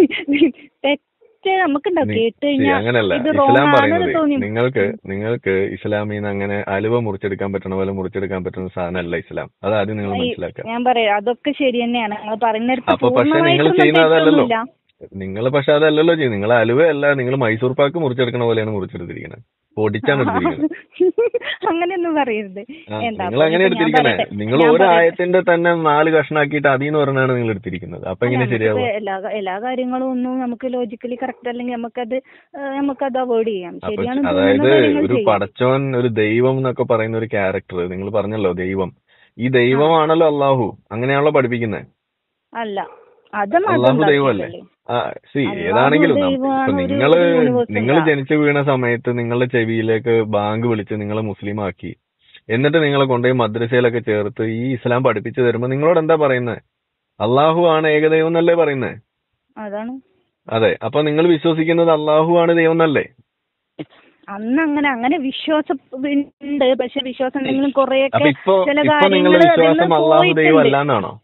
തെറ്റ് നമുക്കുണ്ടാവും നി- കേട്ട് ശരി, കഴിഞ്ഞാൽ അങ്ങനല്ല ഇത് ഇസ്ലാം wrong ആണെന്ന് പറയുന്നത് തോന്നി നിങ്ങൾക്ക് നിങ്ങൾക്ക് ഇസ്ലാമിൽ നിന്ന് അങ്ങനെ അലുവ മുറിച്ചെടുക്കാൻ പറ്റണ പോലെ മുറിച്ചെടുക്കാൻ പറ്റുന്ന സാധനമല്ല ഇസ്ലാം അത് ആദ്യം നിങ്ങൾ ഈ- മനസ്സിലാക്കുക ഞാൻ പറയാം അതൊക്കെ ശരി തന്നെയാണ് നിങ്ങൾ പറയുന്നിടത്ത് അപ്പൊ പക്ഷെ നിങ്ങൾ പൂർണ്ണമായിട്ടൊന്നും ചെയ്യുന്നത് അതല്ലല്ലോ തെറ്റൊന്നുമില്ല. നിങ്ങൾ പക്ഷെ അതല്ലല്ലോ ചെയ്യും നിങ്ങൾ അലുവയല്ല നിങ്ങൾ മൈസൂർ പാക്ക് മുറിച്ചെടുക്കണ പോലെയാണ് മുറിച്ചെടുത്തിരിക്കുന്നത് പൊടിച്ചാണ് എടുത്തിരിക്കുന്നത് അങ്ങനെയൊന്നും പറയരുത് ആ, എന്താ നിങ്ങൾ അങ്ങനെ ഞാൻ എടുത്തിരിക്കണേ പറയട്ടെ, നിങ്ങൾ ഞാൻ ഒരു പറയട്ടെ. ആയത്തിന്റെ തന്നെ നാല് കഷ്ണാക്കിയിട്ട് അതിന്ന് പറഞ്ഞാണ് നിങ്ങൾ എടുത്തിരിക്കുന്നത് അപ്പൊ എങ്ങനെ നമുക്കിപ്പോ ശരിയാവും എല്ലാ എല്ലാ കാര്യങ്ങളും ഒന്നും നമുക്ക് ലോജിക്കലി കറക്റ്റ് അല്ലെങ്കിൽ നമുക്കത് ഏഹ്, നമുക്കത് അവോയ്ഡ് ചെയ്യാം അപ്പൊ ശരിയാണെന്ന് അതായത് തോന്നുന്ന കാര്യങ്ങൾ ഒരു ചെയ്യാം പടച്ചോൻ ഒരു ദൈവം എന്നൊക്കെ പറയുന്ന ഒരു ക്യാരക്ടർ നിങ്ങൾ പറഞ്ഞല്ലോ ദൈവം ഈ ദൈവമാണല്ലോ അള്ളാഹു അങ്ങനെയാണല്ലോ പഠിപ്പിക്കുന്നത് അല്ല അത് മതം അള്ളാഹു ദൈവമല്ലേ ഉണ്ടാക്കിയിട്ടല്ലേ? ആ സി അള്ളാഹു ഏതാണെങ്കിലും നം- ദൈവമാണ് ഇപ്പൊ ഒരു നിങ്ങള് universal നിങ്ങൾ ആ. ജനിച്ചു വീണ സമയത്ത് നിങ്ങളുടെ ചെവിയിലേക്ക് ബാങ്ക് വിളിച്ച് നിങ്ങളെ മുസ്ലിം ആക്കി എന്നിട്ട് നിങ്ങളെ കൊണ്ടുപോയി മദ്രസയിലൊക്കെ ചേർത്ത് ഈ ഇസ്ലാം പഠിപ്പിച്ചു തരുമ്പോ നിങ്ങളോട് എന്താ പറയുന്നത് അള്ളാഹു ആണ് ഏകദൈവം എന്നല്ലേ പറയുന്നത് അതാണ് അതെ അപ്പൊ നിങ്ങൾ വിശ്വസിക്കുന്നത് അള്ളാഹു ആണ് ദൈവം എന്നല്ലേ അന്ന് അങ്ങനെ അങ്ങനെ വിശ്വാസം ഉണ്ട് പക്ഷെ വിശ്വാസം ഉണ്ടെങ്കിലും അപ്പൊ കുറെയൊക്കെ ഇപ്പൊ ചില ഇപ്പൊ നിങ്ങളുടെ കാര്യങ്ങള് വിശ്വാസം അതിന്ന് അള്ളാഹു ദൈവം പോയിട്ടുണ്ട്. അല്ല എന്നാണോ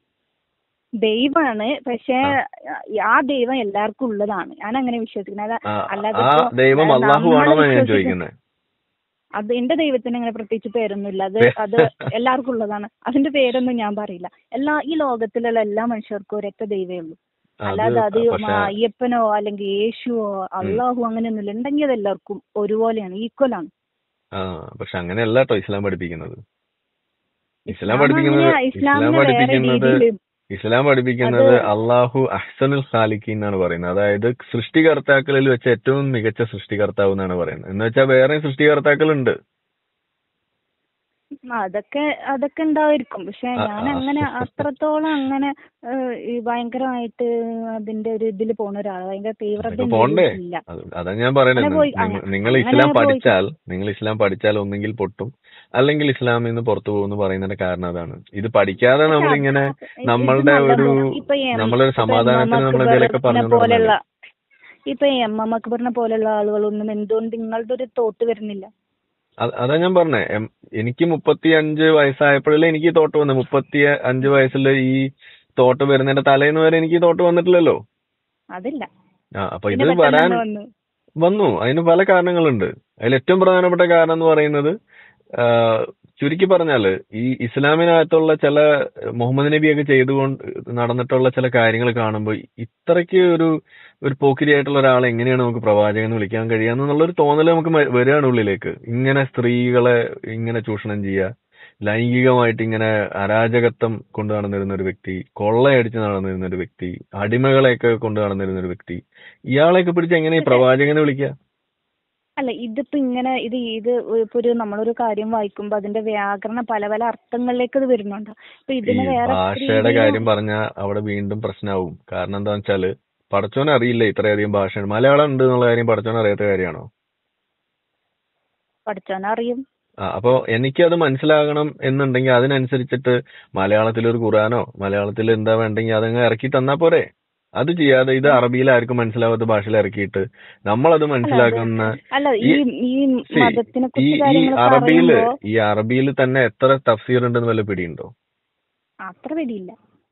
ദൈവമാണ് പക്ഷെ ആ ദൈവം എല്ലാവർക്കും ഉള്ളതാണ് ഞാൻ അങ്ങനെ വിശ്വസിക്കുന്നത് അത- ആ, അല്ലാതെ ആ ഇപ്പൊ, ദൈവം ആ, അള്ളാഹു നമ്മള് ആണോ ഞാൻ വിശ്വസിക്കുന്ന- ചോദിക്കുന്നത് അത് എന്റെ ദൈവത്തിന് അങ്ങനെ പ്രത്യേകിച്ച് പേരൊന്നുമില്ല അത് അത് എല്ലാവർക്കും ഉള്ളതാണ് അതിന്റെ പേരൊന്നും ഞാൻ പറയില്ല എല്ലാ ഈ ലോകത്തിലുള്ള എല്ലാ മനുഷ്യർക്കും ഒരൊറ്റ ദൈവമേ ഉള്ളൂ അല്ലാതെ അത് പക്ഷെ അയ്യപ്പനോ അല്ലെങ്കിൽ യേശുവോ അള്ളാഹു അങ്ങനെയൊന്നുമില്ല ഉണ്ടെങ്കിൽ അത് എല്ലാവർക്കും ഒരുപോലെയാണ് ഈക്വൽ ആണ് ആ പക്ഷെ അങ്ങനെയല്ല കേട്ടോ ഇസ്ലാം പഠിപ്പിക്കുന്നത് ഇസ്ലാം ഇസ്ലാം പഠിപ്പിക്കുന്നത് അങ്ങനെയാ, ഇസ്ലാം ഇസ്ലാമിന് വേറെ പഠിപ്പിക്കുന്നത് രീതിയില് ഇസ്ലാം പഠിപ്പിക്കുന്നത് അത് അള്ളാഹു അഹ്സനുൽ ഖാലിഖി എന്നാണ് പറയുന്നത് അതായത് സൃഷ്ടികർത്താക്കളിൽ വെച്ച് ഏറ്റവും മികച്ച സൃഷ്ടികർത്താവ് എന്നാണ് പറയുന്നത് എന്ന് വെച്ചാൽ വേറെ സൃഷ്ടികർത്താക്കളുണ്ട് അതൊക്കെ അതൊക്കെ ഉണ്ടായിരിക്കും പക്ഷെ ആ, ഞാൻ ആ. അങ്ങനെ അത്രത്തോളം അങ്ങനെ ഏഹ്, ഈ ഭയങ്കരമായിട്ട് അതിന്റെ ഒരു ഇതിൽ പോണ ഒരാള് ഭയങ്കര തീവ്രത അതൊക്കെ എൻ്റെ പോണ്ടേ ഇതിൽ ഇല്ല അത് അതാ ഞാൻ പറയുന്നത് അങ്ങനെ പോയി- നിങ്ങൾ- അങ്ങ- നിങ്ങൾ അങ്ങനെ ഇസ്ലാം പോയി- പഠിച്ചാൽ നിങ്ങൾ ഇസ്ലാം പഠിച്ചാൽ ഒന്നെങ്കിൽ പൊട്ടും അല്ലെങ്കിൽ ഇസ്ലാമിൽ നിന്ന് പുറത്തു പോകുമെന്ന് പറയുന്നതിന്റെ കാരണം അതാണ് ഇത് പഠിക്കാതെ പക്ഷെ നമ്മളിങ്ങനെ അത് ഇത് നമ്മളുടെ നല്ല ഒരു മോ- ഇപ്പൊ ഈ എം- നമ്മളൊരു ഇപ്പൊ സമാധാനത്തിന് എം. നമ്മൾ അക്ബറിനെ എന്തെങ്കിലുമൊക്കെ പറഞ്ഞു പോലെയുള്ള ഇപ്പൊ ഈ എം എം അക്ബറിനെ പോലെയുള്ള ആളുകളൊന്നും എന്തുകൊണ്ട് നിങ്ങളുടെ ഒരു തോട്ട് വരുന്നില്ല അത് അതാ ഞാൻ പറഞ്ഞേ എം- എനിക്ക് മുപ്പത്തി അഞ്ച് വയസ്സായപ്പോഴല്ലേ എനിക്ക് ഈ തോട്ട് വന്നത് മുപ്പത്തി അഞ്ച് വയസ്സിൽ ഈ തോട്ട് വരുന്നതിന്റെ തലേന്ന് വരെ എനിക്ക് ഈ തോട്ട് വന്നിട്ടില്ലല്ലോ അതില്ല ആ അപ്പൊ ഇത് പിന്നെ വരാൻ പെട്ടെന്ന് വന്നു വന്നു അതിന് പല കാരണങ്ങളുണ്ട് അതിൽ ഏറ്റവും പ്രധാനപ്പെട്ട കാരണം എന്ന് പറയുന്നത് ആ, ചുരുക്കി പറഞ്ഞാല് ഈ ഇസ്ലാമിനകത്തുള്ള ചില മുഹമ്മദ് നബിയൊക്കെ ചെയ്തുകൊണ്ട് നടന്നിട്ടുള്ള ചില കാര്യങ്ങൾ കാണുമ്പോൾ ഇത്രയ്ക്ക് ഒരു ഒരു പോക്കിരിയായിട്ടുള്ള ഒരാളെ എങ്ങനെയാണ് നമുക്ക് പ്രവാചകൻ എന്ന് വിളിക്കാൻ കഴിയുക എന്നുള്ളൊരു തോന്നൽ നമുക്ക് മ- വരികയാണ് ഉള്ളിലേക്ക് ഇങ്ങനെ സ്ത്രീകളെ ഇങ്ങനെ ചൂഷണം ചെയ്യുക ലൈംഗികമായിട്ട് ഇങ്ങനെ അരാജകത്വം കൊണ്ടു നടന്നിരുന്ന ഒരു വ്യക്തി കൊള്ളയടിച്ച് നടന്നിരുന്ന ഒരു വ്യക്തി അടിമകളെയൊക്കെ കൊണ്ടു നടന്നിരുന്ന ഒരു വ്യക്തി ഇയാളെയൊക്കെ പിടിച്ച് എങ്ങനെ ഈ പ്രവാചകനെ വിളിക്കുക അല്ല ഇതിപ്പോ ഇങ്ങനെ ഇത് ഇത് ഇപ്പൊ ഒരു നമ്മളൊരു കാര്യം വായിക്കുമ്പോ അതിന്റെ വ്യാകരണ പല പല അർത്ഥങ്ങളിലേക്ക് ഇത് വരുന്നുണ്ട് അപ്പൊ ഈ ഇതിന് വേറെ ഭാഷയുടെ രീതിയിലും- കാര്യം പറഞ്ഞാൽ അവിടെ വീണ്ടും പ്രശ്നമാവും കാരണം എന്താന്ന് വെച്ചാല് പടച്ചോനെ അറിയില്ല ഇത്രയധികം ഭാഷ മലയാളം ഉണ്ട് എന്നുള്ള കാര്യം പടച്ചോനെ അറിയാത്ത കാര്യമാണോ പഠിച്ചോനറിയും ആ അപ്പോ എനിക്കത് മനസ്സിലാകണം എന്നുണ്ടെങ്കിൽ അതിനനുസരിച്ചിട്ട് മലയാളത്തിൽ ഒരു ഖുറാനോ മലയാളത്തിൽ എന്താ വേണ്ടെങ്കിൽ അതങ്ങ് ഇറക്കി തന്നാ പോരെ അത് ചെയ്യാതെ ഇത് അറബിയിൽ ആർക്കും മനസ്സിലാവാത്ത ഭാഷയിൽ ഇറക്കിയിട്ട് നമ്മളത് മനസ്സിലാക്കുന്ന അല്ല ഈ ഈ See, മതത്തിനെ ഈ കുറിച്ച് ഈ കാര്യങ്ങൾ അറബിയില് പറയുമ്പോ ഈ അറബിയിൽ തന്നെ എത്ര തഫ്സീർ ഉണ്ടെന്ന് വല്ല പിടിയുണ്ടോ അത്ര പിടിയില്ല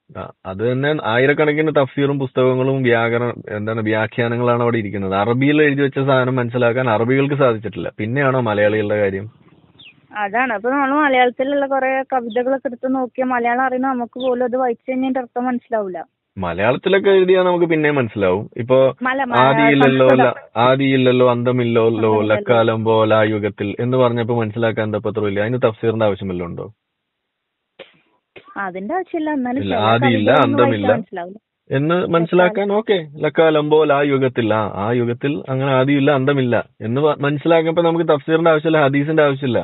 ആ, അത് തന്നെ ആയിരക്കണക്കിന് തഫ്സീറും പുസ്തകങ്ങളും വ്യാകരണ എന്താണ് വ്യാഖ്യാനങ്ങളാണ് അവിടെ ഇരിക്കുന്നത് അറബിയിൽ എഴുതി വെച്ച സാധനം മനസ്സിലാക്കാൻ അറബികൾക്ക് സാധിച്ചിട്ടില്ല പിന്നെയാണോ മലയാളികളുടെ കാര്യം അതാണ് അപ്പൊ നമ്മൾ മലയാളത്തിലുള്ള കുറെ കവിതകളൊക്കെ എടുത്ത് നോക്കിയാൽ മലയാളം അറിയുന്ന നമുക്ക് പോലും അത് വായിച്ചു കഴിഞ്ഞാൽ അർത്ഥം മനസ്സിലാവില്ല മലയാളത്തിലൊക്കെ എഴുതിയാൽ നമുക്ക് പിന്നെ മനസ്സിലാവും ഇപ്പൊ മല ആദിയില്ലല്ലോ സംസ്കൃതം. ല- ആദിയില്ലല്ലോ അന്തമില്ലല്ലോ അന്തമില്ലല്ലോ. ലക്കാലം പോല യുഗത്തിൽ എന്ന് പറഞ്ഞപ്പോ മനസ്സിലാക്കാൻ എന്താ പത്രമില്ല അതിന് തഫ്സീറിന്റെ ആവശ്യമല്ലോ ഉണ്ടോ അതിന്റെ ആവശ്യമില്ല എന്നാലും ഇല്ല, ചില ആദിയില്ല, കവിതകളൊന്നും അന്തമില്ല. വായിച്ചാൽ മനസ്സിലാവില്ല എന്ന് മനസ്സിലാക്കാൻ ഓക്കെ ലക്കാലം പോൽ ആ യുഗത്തിൽ ആ ആ യുഗത്തിൽ അങ്ങനെ ആദിയില്ല അന്തമില്ല എന്ന് പ- മനസ്സിലാക്കുമ്പോ നമുക്ക് തഫ്സീറിന്റെ ആവശ്യമില്ല ഹദീസിന്റെ ആവശ്യമില്ല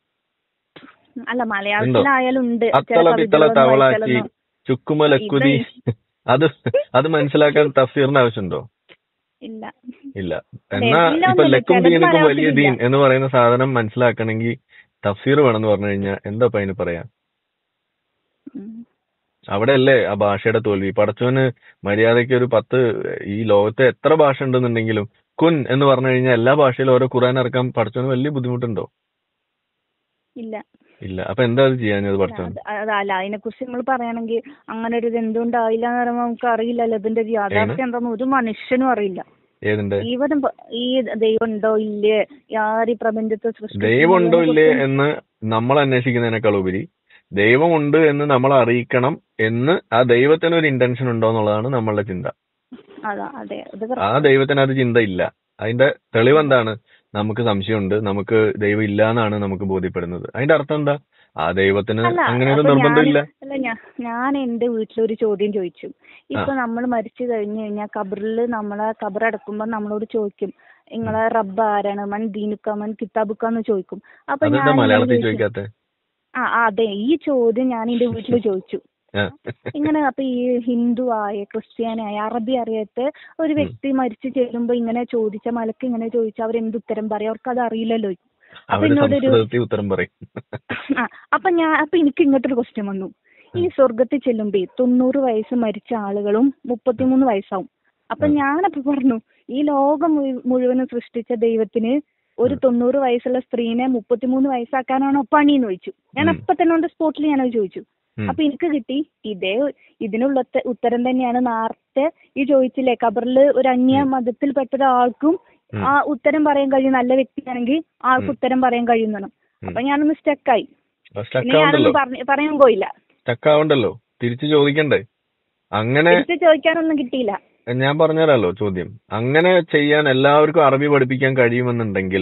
അല്ല മലയാളത്തിലായാലും ഉണ്ട് ചില അത്തള പിത്തള കവിതകളൊന്നും തവളാച്ചി വായിച്ചാലൊന്നും ചുക്കുമ ലക്കുതി അത് അത് മനസ്സിലാക്കാൻ തഫ്സീറിന്റെ ആവശ്യമുണ്ടോ ഇല്ല ഇല്ല എന്നാ എല്ലാം ഇപ്പൊ ഒന്നുമില്ല. ലക്കും ചിലത് ദീനക്കും വലിയ മലയാളത്തിലില്ല. ദീൻ എന്ന് പറയുന്ന സാധനം മനസ്സിലാക്കണമെങ്കിൽ തഫ്സീർ വേണമെന്ന് പറഞ്ഞു കഴിഞ്ഞാൽ എന്താ ഇപ്പൊ അതിന് പറയാ ഉം. അവിടെയല്ലേ ആ ഭാഷയുടെ തോൽവി പടച്ചോന് മര്യാദയ്ക്ക് ഒരു പത്ത് ഈ ലോകത്തെ എത്ര ഭാഷ ഉണ്ടെന്നുണ്ടെങ്കിലും കുൻ എന്ന് പറഞ്ഞു കഴിഞ്ഞാൽ എല്ലാ ഭാഷയിലും ഓരോ ഖുറാൻ ഇറക്കാൻ പടച്ചോന് വലിയ ബുദ്ധിമുട്ടുണ്ടോ ഇല്ല ഇല്ല അപ്പൊ എന്താ അത് ചെയ്യാഞ്ഞത് പടച്ചോൻ അത് അത് അല്ല അതിനെ കുറിച്ച് നമ്മൾ പറയുകയാണെങ്കിൽ അങ്ങനെ ഒരു ഇത് എന്തുകൊണ്ടായില്ല എന്ന് പറയുമ്പോൾ നമുക്ക് അറിയില്ലല്ലോ ഇതിന്റെ ഒരു യാഥാർത്ഥ്യം എന്താന്ന് ഒരു മനുഷ്യനും അറിയില്ല ഏതിന്റെ ഈവനും ഈ ദൈവം ഉണ്ടോ ഇല്ലേ ആര് ഈ പ്രപഞ്ചത്തെ സൃഷ്ടിച്ചു ദൈവം ഉണ്ടോ ഇല്ലേ എന്ന് നമ്മൾ അന്വേഷിക്കുന്നതിനേക്കാൾ ഉപരി ദൈവമുണ്ട് എന്ന് നമ്മൾ അറിയിക്കണം എന്ന് ആ ദൈവത്തിന് ഒരു ഇന്റൻഷൻ ഉണ്ടോ എന്നുള്ളതാണ് നമ്മളുടെ ചിന്ത അതാ അതെ അത് ആ ദൈവത്തിന് അത് ചിന്തയില്ല അതിന്റെ തെളിവ് എന്താണ് നമുക്ക് സംശയമുണ്ട് നമുക്ക് ദൈവം ഇല്ല എന്നാണ് നമുക്ക് ബോധ്യപ്പെടുന്നത് അതിന്റെ അർത്ഥം എന്താ ആ ദൈവത്തിന് അല്ല, അങ്ങനെ ഒരു അപ്പൊ നിർബന്ധമില്ല ഞാൻ- അല്ല ഞാൻ ഞാൻ എന്റെ വീട്ടിലൊരു ചോദ്യം ചോദിച്ചു ഇപ്പൊ നമ്മൾ മരിച്ചു കഴിഞ്ഞു കഴിഞ്ഞാൽ കബറിൽ നമ്മളെ കബർ അടക്കുമ്പോ നമ്മളോട് ചോദിക്കും നിങ്ങളെ റബ്ബ് ആരാണ് മൻ ദീനുക്ക മൻ കിതാബുക്കാന്ന് ചോദിക്കും അപ്പൊ അതെന്താ ഞാൻ മലയാളത്തിൽ ചോദിച്ചു, ചോദിക്കാത്തെ ആ ആ, അതെ ഈ ചോദ്യം ഞാൻ എന്റെ വീട്ടിൽ ചോദിച്ചു ആ. ഇങ്ങനെ അപ്പൊ ഈ ഹിന്ദു ആയ ക്രിസ്ത്യാനായ അറബി അറിയാത്ത ഒരു വ്യക്തി മരിച്ചു ചെല്ലുമ്പോ ഇങ്ങനെ ചോദിച്ച മലക്ക് ഇങ്ങനെ ചോദിച്ചാൽ അവർ എന്ത് ഉത്തരം പറയും അവർക്ക് അത് അറിയില്ലല്ലോ അപ്പൊ അവര് എന്നോടൊരു സംസ്കൃതത്തിൽ ഉത്തരം പറയും ആ അപ്പൊ ഞാൻ അപ്പൊ എനിക്ക് ഇങ്ങോട്ടൊരു ക്വസ്റ്റ്യൻ വന്നു ഈ സ്വർഗത്തിൽ ചെല്ലുമ്പേ തൊണ്ണൂറ് വയസ്സ് മരിച്ച ആളുകളും മുപ്പത്തിമൂന്ന് വയസ്സാവും അപ്പൊ ഞാനപ്പോ പറഞ്ഞു ഈ ലോകം മുഴു- മുഴുവനും സൃഷ്ടിച്ച ദൈവത്തിന് ഒരു തൊണ്ണൂറ് വയസ്സുള്ള സ്ത്രീനെ മുപ്പത്തിമൂന്ന് വയസ്സാക്കാനാണോ പണി എന്ന് ചോദിച്ചു ഞാൻ ഉം. അപ്പൊ തന്നെ കൊണ്ട് സ്പോട്ടിൽ ഞാനത് ചോദിച്ചു ഉം. അപ്പൊ എനിക്ക് കിട്ടി ഇതേ ഇതിനുള്ള ഉത്ത- ഉത്തരം തന്നെയാണ് നേരത്തെ ഈ ചോദിച്ചില്ലേ ഖബറിൽ ഒരു അന്യ മതത്തിൽപ്പെട്ട ഒരാൾക്കും ഉം. ആ ഉത്തരം പറയാൻ കഴിയും നല്ല വ്യക്തിയാണെങ്കിൽ ആൾക്ക് ഉത്തരം പറയാൻ കഴിയുന്നതാണ് അപ്പൊ ഞാനൊന്ന് സ്റ്റക്കായി സ്റ്റക്ക് പിന്നെ ആവണ്ടല്ലോ ഞാനൊന്നും പറഞ്ഞ പറയാൻ പോയില്ല സ്റ്റക്ക് ആവണ്ടല്ലോ തിരിച്ചു ചോദിക്കണ്ടേ അങ്ങനെ തിരിച്ച് ചോദിക്കാനൊന്നും കിട്ടിയില്ല ഞാൻ പറഞ്ഞുതരാലോ ചോദ്യം അങ്ങനെ ചെയ്യാൻ എല്ലാവർക്കും അറബി പഠിപ്പിക്കാൻ കഴിയുമെന്നുണ്ടെങ്കിൽ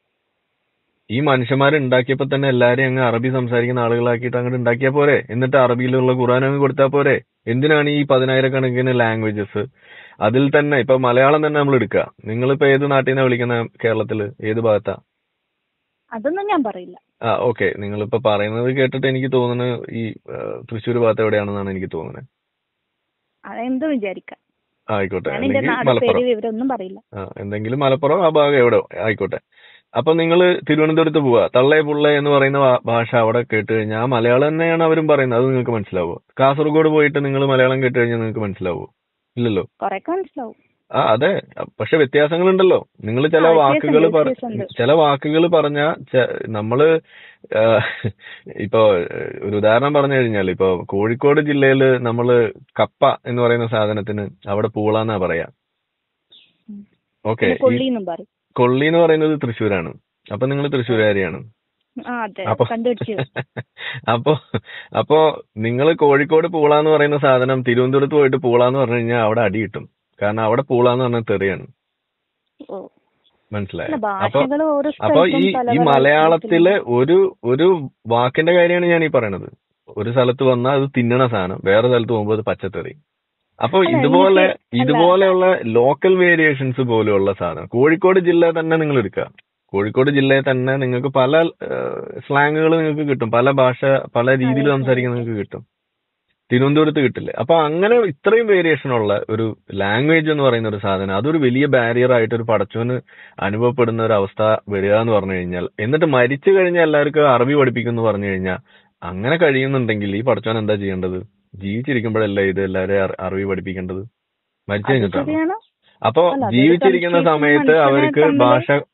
ഈ മനുഷ്യന്മാർ ഉണ്ടാക്കിയപ്പോ തന്നെ എല്ലാരെയും അങ്ങ് അറബി സംസാരിക്കുന്ന ആളുകളാക്കിയിട്ട് അങ്ങോട്ട് ഉണ്ടാക്കിയാ പോരെ എന്നിട്ട് അറബിയിലുള്ള ഖുറാൻ അങ്ങ് കൊടുത്താൽ പോരെ എന്തിനാണ് ഈ പതിനായിരക്കണക്കിന് ലാംഗ്വേജസ് അതിൽ തന്നെ ഇപ്പൊ മലയാളം തന്നെ നമ്മൾ എടുക്കുക നിങ്ങളിപ്പോ ഏത് നാട്ടിൽ നിന്നാ വിളിക്കുന്ന കേരളത്തില് ഏത് ഭാഗത്താ അതൊന്നും ഞാൻ പറയില്ല ആ ഓക്കെ നിങ്ങളിപ്പോ പറയുന്നത് കേട്ടിട്ട് എനിക്ക് തോന്നുന്നത് ഈ തൃശ്ശൂർ ഭാഗത്ത് എവിടെയാണെന്നാണ് എനിക്ക് തോന്നുന്നത് അതെന്തും വിചാരിക്കാം ആയിക്കോട്ടെ ഞാൻ എന്റെ അല്ലെങ്കിൽ നാട് മലപ്പുറം പേര് വിവരമൊന്നും പറയില്ല ആ എന്തെങ്കിലും മലപ്പുറം ആ ഭാഗം എവിടെ ആയിക്കോട്ടെ അപ്പൊ നിങ്ങൾ തിരുവനന്തപുരത്ത് പോവാ തള്ളേ പുള്ളേ എന്ന് പറയുന്ന ഭാ- ഭാഷ അവിടെ കേട്ട് കഴിഞ്ഞാൽ ആ മലയാളം തന്നെയാണ് അവരും പറയുന്നത് അത് നിങ്ങൾക്ക് മനസ്സിലാവുമോ കാസർഗോഡ് പോയിട്ട് നിങ്ങൾ മലയാളം കേട്ട് കഴിഞ്ഞാൽ നിങ്ങൾക്ക് മനസ്സിലാവുമോ ഇല്ലല്ലോ കൊറേയൊക്കെ മനസ്സിലാവും ആ അതെ പക്ഷെ വ്യത്യാസങ്ങളുണ്ടല്ലോ നിങ്ങൾ ചില ആ, വാക്കുകൾ വ്യത്യാസമുണ്ട്, പറ വ്യത്യാസമുണ്ട്. ചില വാക്കുകൾ പറഞ്ഞ നമ്മള് ആ, ഇപ്പൊ ഒരു ഉദാഹരണം പറഞ്ഞു കഴിഞ്ഞാൽ ഇപ്പൊ കോഴിക്കോട് ജില്ലയിൽ നമ്മള് കപ്പ എന്ന് പറയുന്ന സാധനത്തിന് അവിടെ പൂളാന്നാ പറയാ ഉം. ഓക്കെ പിന്നെ കൊള്ളിന്നും പറയും കൊള്ളി എന്ന് പറയുന്നത് തൃശ്ശൂരാണ് അപ്പൊ നിങ്ങൾ തൃശ്ശൂരുകാരിയാണ് ആ അതെ അപ്പൊ കണ്ടുപിടിച്ചു അപ്പൊ അപ്പൊ നിങ്ങൾ കോഴിക്കോട് പൂള എന്ന് പറയുന്ന സാധനം തിരുവനന്തപുരത്ത് പോയിട്ട് പൂള എന്ന് പറഞ്ഞു കഴിഞ്ഞാൽ അവിടെ അടി കിട്ടും കാരണം അവിടെ പൂള എന്ന് പറഞ്ഞാൽ തെറിയാണ് ഓ മനസ്സിലായോ അല്ല അപ്പൊ ഭാഷകൾ ഓരോ അപ്പൊ ഈ സ്ഥലത്തും പല ഈ പല മലയാളത്തിലെ ഒരു ഒരു വാക്കിന്റെ കാര്യമാണ് ഞാൻ ഈ പറയണത് ഒരു സ്ഥലത്ത് വന്നാൽ അത് തിന്നണ സാധനം വേറെ സ്ഥലത്ത് പോകുമ്പോൾ അത് പച്ചത്തെറി അപ്പൊ അല്ല, ഇതുപോലെ എനിക്ക് അല്ല. ഇതുപോലെയുള്ള ലോക്കൽ വേരിയേഷൻസ് പോലെയുള്ള സാധനം കോഴിക്കോട് ജില്ല തന്നെ നിങ്ങൾ എടുക്കുക കോഴിക്കോട് ജില്ലയിൽ തന്നെ നിങ്ങൾക്ക് പല സ്ലാങ്ങുകൾ നിങ്ങൾക്ക് കിട്ടും പല ഭാഷ പല രീതിയിൽ അതെ, സംസാരിക്കാൻ നിങ്ങൾക്ക് കിട്ടും തിരുവനന്തപുരത്ത് കിട്ടില്ല അപ്പൊ അങ്ങനെ ഇത്രയും വേരിയേഷൻ ഉള്ള ഒരു ലാംഗ്വേജ് എന്ന് പറയുന്ന ഒരു സാധനം അതൊരു വലിയ ബാരിയർ ആയിട്ട് ഒരു പടച്ചോന് അനുഭവപ്പെടുന്ന ഒരു അവസ്ഥ വരിക എന്ന് പറഞ്ഞു കഴിഞ്ഞാൽ എന്നിട്ട് മരിച്ചു കഴിഞ്ഞാൽ എല്ലാവർക്കും അറബി പഠിപ്പിക്കുന്നു പറഞ്ഞു കഴിഞ്ഞാൽ അങ്ങനെ കഴിയുന്നുണ്ടെങ്കിൽ ഈ പടച്ചോൻ എന്താ ചെയ്യേണ്ടത് ജീവിച്ചിരിക്കുമ്പോഴല്ലേ ഇത് എല്ലാവരെയും അറ- അറബി പഠിപ്പിക്കേണ്ടത് മരിച്ചു അത് കഴിഞ്ഞിട്ടാണ് ശരിയാണ് അപ്പൊ അല്ല, അതൊരു ജീവിച്ചിരിക്കുന്ന സംശയിക്കുന്ന സമയത്ത് മനുഷ്യനെ അവർക്ക് തമ്മില് ഭാഷ